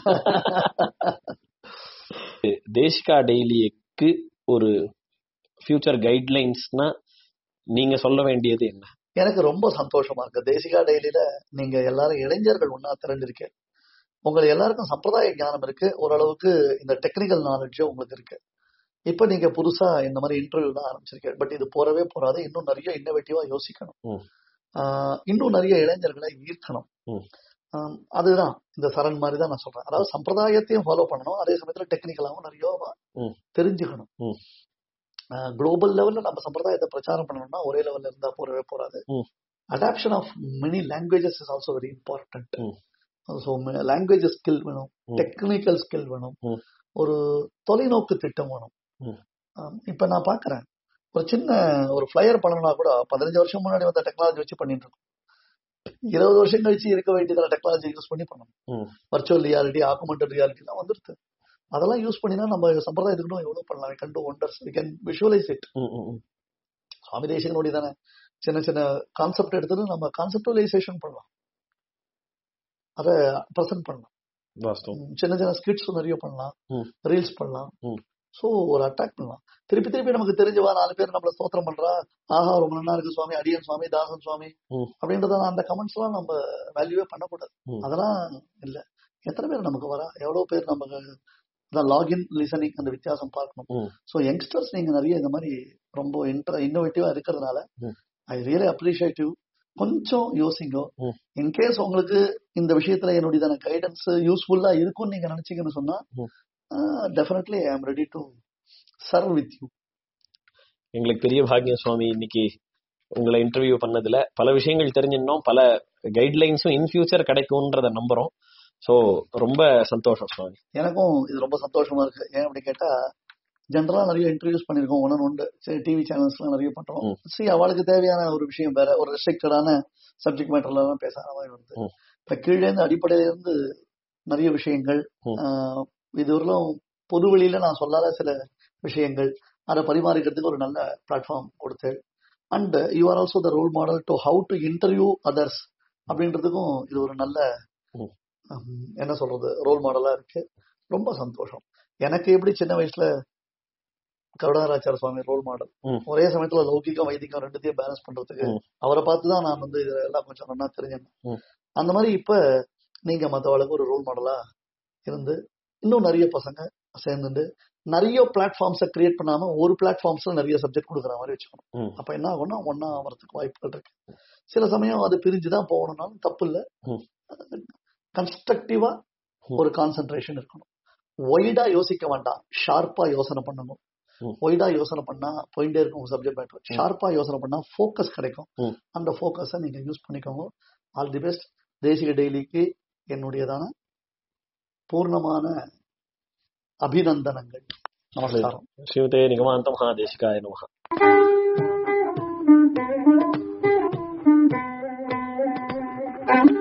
தேசிகா டெய்லிக்கு ஒரு ஃபியூச்சர் கைட்லைன்ஸ்னா நீங்க சொல்ல வேண்டியது என்ன எனக்கு ரொம்ப சந்தோஷமா இருக்கு தேசிகா டெய்லியில நீங்க எல்லாரும் இளைஞர்கள் ஒன்னா திரண்டிருக்கேன் உங்க எல்லாருக்கும் சம்பிரதாய ஞானம் இருக்கு ஓரளவுக்கு இந்த டெக்னிக்கல் நாலேஜ் உங்களுக்கு இருக்கு இப்ப நீங்க புதுசா இந்த மாதிரி இன்டர்வியூ தான் ஆரம்பிச்சிருக்கேன் பட் இது போறவே போறாது இன்னும் நிறைய இன்னோவேட்டிவா யோசிக்கணும் ம். ஆஹ் இன்னும் நிறைய இளைஞர்களை ஈர்க்கணும் ம். ஆஹ் அதுதான் இந்த சரண் மாதிரி தான் நான் சொல்றேன் அதாவது சம்பிரதாயத்தையும் ஃபாலோ பண்ணணும் அதே சமயத்துல டெக்னிக்கலாவும் நிறைய ம். தெரிஞ்சுக்கணும் ம். குளோபல் லெவல்ல நம்ம சம்பிரதாயத்தை பிரச்சாரம் பண்ணணும்னா ஒரே லெவல்ல இருந்தா போறவே போறாது ம். Adoption of many languages is also very important ம். ஸோ லாங்குவேஜ் ஸ்கில் வேணும் ம். டெக்னிக்கல் ஸ்கில் வேணும் ம். ஒரு தொலைநோக்கு திட்டம் வேணும் ம். ஆம், இப்ப நான் பாக்குறேன் ஒரு சின்ன ஒரு ஃபிளையர் பண்ணணும்னா கூட பதினஞ்சு வருஷம் முன்னாடி வந்த டெக்னாலஜி வச்சு பண்ணிட்டு இருக்கோம் இருபது வருஷம் கழிச்சு இருக்க வேண்டியதான டெக்னாலஜி யூஸ் பண்ணி பண்ணணும் ம். வர்ச்சுவல் ரியாலிட்டி ஆகுமெண்டட் ரியாலிட்டி எல்லாம் வந்துருது அதெல்லாம் யூஸ் பண்ணினா நம்ம சம்பிரதாயத்துக்கு எவ்வளவு பண்ணலாம் கண்டு wonders we can visualise it ம், ம், ம். சுவாமி தேசிகனுடைய தானே சின்ன சின்ன கான்செப்ட் எடுத்துட்டு நம்ம கான்செப்டுவலைசேஷன் பண்ணலாம் அதை ப்ரெசென்ட் பண்ணலாம் வாஸ்தவம் ம், சின்ன சின்ன ஸ்கிட்ஸ் நிறைய பண்ணலாம் ம். ரீல்ஸ் பண்ணலாம் ம். சோ ஒரு அட்டாக் பண்ணலாம் திருப்பி திருப்பி நமக்கு தெரிஞ்சவா நாலு பேர் நம்மள ஸ்தோத்திரம் பண்றா ஆஹா ரொம்ப நல்லா இருக்கு சுவாமி அடியன் சுவாமி தாசன் சுவாமி ம். அப்படின்றத அந்த கமெண்ட்ஸ் எல்லாம் நம்ம வேல்யூவே பண்ணக்கூடாது ம். அதெல்லாம் இல்ல எத்தனை பேர் நமக்கு வரா எவ்வளவு பேர் நமக்கு லாகின் லிசனிங் அந்த வித்தியாசம் பார்க்கணும் ம். ஸோ யங்ஸ்டர்ஸ் நீங்க நிறைய இந்த மாதிரி ரொம்ப இன்ட்ர இன்னோவேட்டிவா இருக்கிறதுனால ம். ஐ ரியலி அப்ரிஷியேட் யூ கொஞ்சம் யோசிங்க ம். இன்கேஸ் உங்களுக்கு இந்த விஷயத்துல என்னுடைய கைடன்ஸ் யூஸ்ஃபுல்லா இருக்கும்னு நீங்க நினைச்சீங்கன்னு சொன்னா ம். Definitely I am ready to serve with you எங்களுக்கு பெரிய பாக்கியம் சுவாமி இன்னைக்கு உங்களை இன்டர்வியூ பண்ணதுல பல விஷயங்கள் தெரிஞ்சிருந்தோம் பல கைட்லைன்ஸும் இன் ஃபியூச்சர் கிடைக்கும்ன்றத நம்புறோம் சோ ரொம்ப சந்தோஷம் சுவாமி எனக்கும் இது ரொம்ப சந்தோஷமா இருக்கு ஏன் அப்படி கேட்டா ஜென்ரலா நிறைய இன்டர்வியூஸ் பண்ணிருக்கோம் ஒன்னு ஒன்று சரி டிவி சேனல்ஸ்லாம் நிறைய பண்றோம் ம். சரி அவளுக்கு தேவையான ஒரு விஷயம் வேற ஒரு ரெஸ்ட்ரிக்டடான சப்ஜெக்ட் மேட்டர்ல தான் பேசுற மாதிரி வருது ம். இப்ப கீழே இருந்து அடிப்படையில இருந்து நிறைய விஷயங்கள் ம். ஆஹ், இதுவரையிலும் பொது வெளியில நான் சொல்லாத சில விஷயங்கள் அதை பரிமாறிக்கிறதுக்கு ஒரு நல்ல பிளாட்ஃபார்ம் கொடுத்து and you are also the role model to how to interview others அப்படின்றதுக்கும் இது ஒரு நல்ல ம். ஹம், என்ன சொல்றது ரோல் மாடலா இருக்கு ரொம்ப சந்தோஷம் எனக்கு எப்படி சின்ன வயசுல கருடாராச்சார சுவாமி ரோல் மாடல் ம். ஒரே சமயத்துல லௌகிகம் வைதிகம் ரெண்டுத்தையும் பேலன்ஸ் பண்றதுக்கு ம். அவரை பார்த்து தான் நான் வந்து இதெல்லாம் கொஞ்சம் நல்லா தெரிஞ்சேன் ம். அந்த மாதிரி இப்ப நீங்க மத்தவளுக்கு ஒரு ரோல் மாடலா இருந்து இன்னும் நிறைய பசங்க சேர்ந்துட்டு நிறைய பிளாட்ஃபார்ம்ஸை கிரியேட் பண்ணாம ஒரு பிளாட்ஃபார்ம்ஸ்ல நிறைய சப்ஜெக்ட் கொடுக்குற மாதிரி வச்சுக்கணும் ம். அப்ப என்ன ஆகும்னா ஒன்னா ஆகிறதுக்கு வாய்ப்புகள் இருக்கு சில சமயம் அது பிரிஞ்சுதான் போகணும்னாலும் தப்பு இல்ல ம். கன்ஸ்ட்ரக்டிவா ம். ஒரு கான்சென்ட்ரேஷன் இருக்கணும் ஒய்டா யோசிக்க வேண்டாம் ஷார்ப்பா யோசனை பண்ணணும் ம். ஒய்டா யோசனை பண்ணா போயிட்டே இருக்கும் சப்ஜெக்ட் மேட்டர் ஷார்ப்பா யோசனை பண்ணா ஃபோக்கஸ் கிடைக்கும் ம். அந்த ஃபோக்கஸை நீங்க யூஸ் பண்ணிக்கோங்க ஆல் தி பெஸ்ட் தேசிக டெய்லிக்கு என்னுடையதான பூர்ணமான அபிநந்தனங்கள் நமஸ்காரம் ஸ்ரீமதே நிகமாந்த மகாதேசிகாய நமஹ Thank you.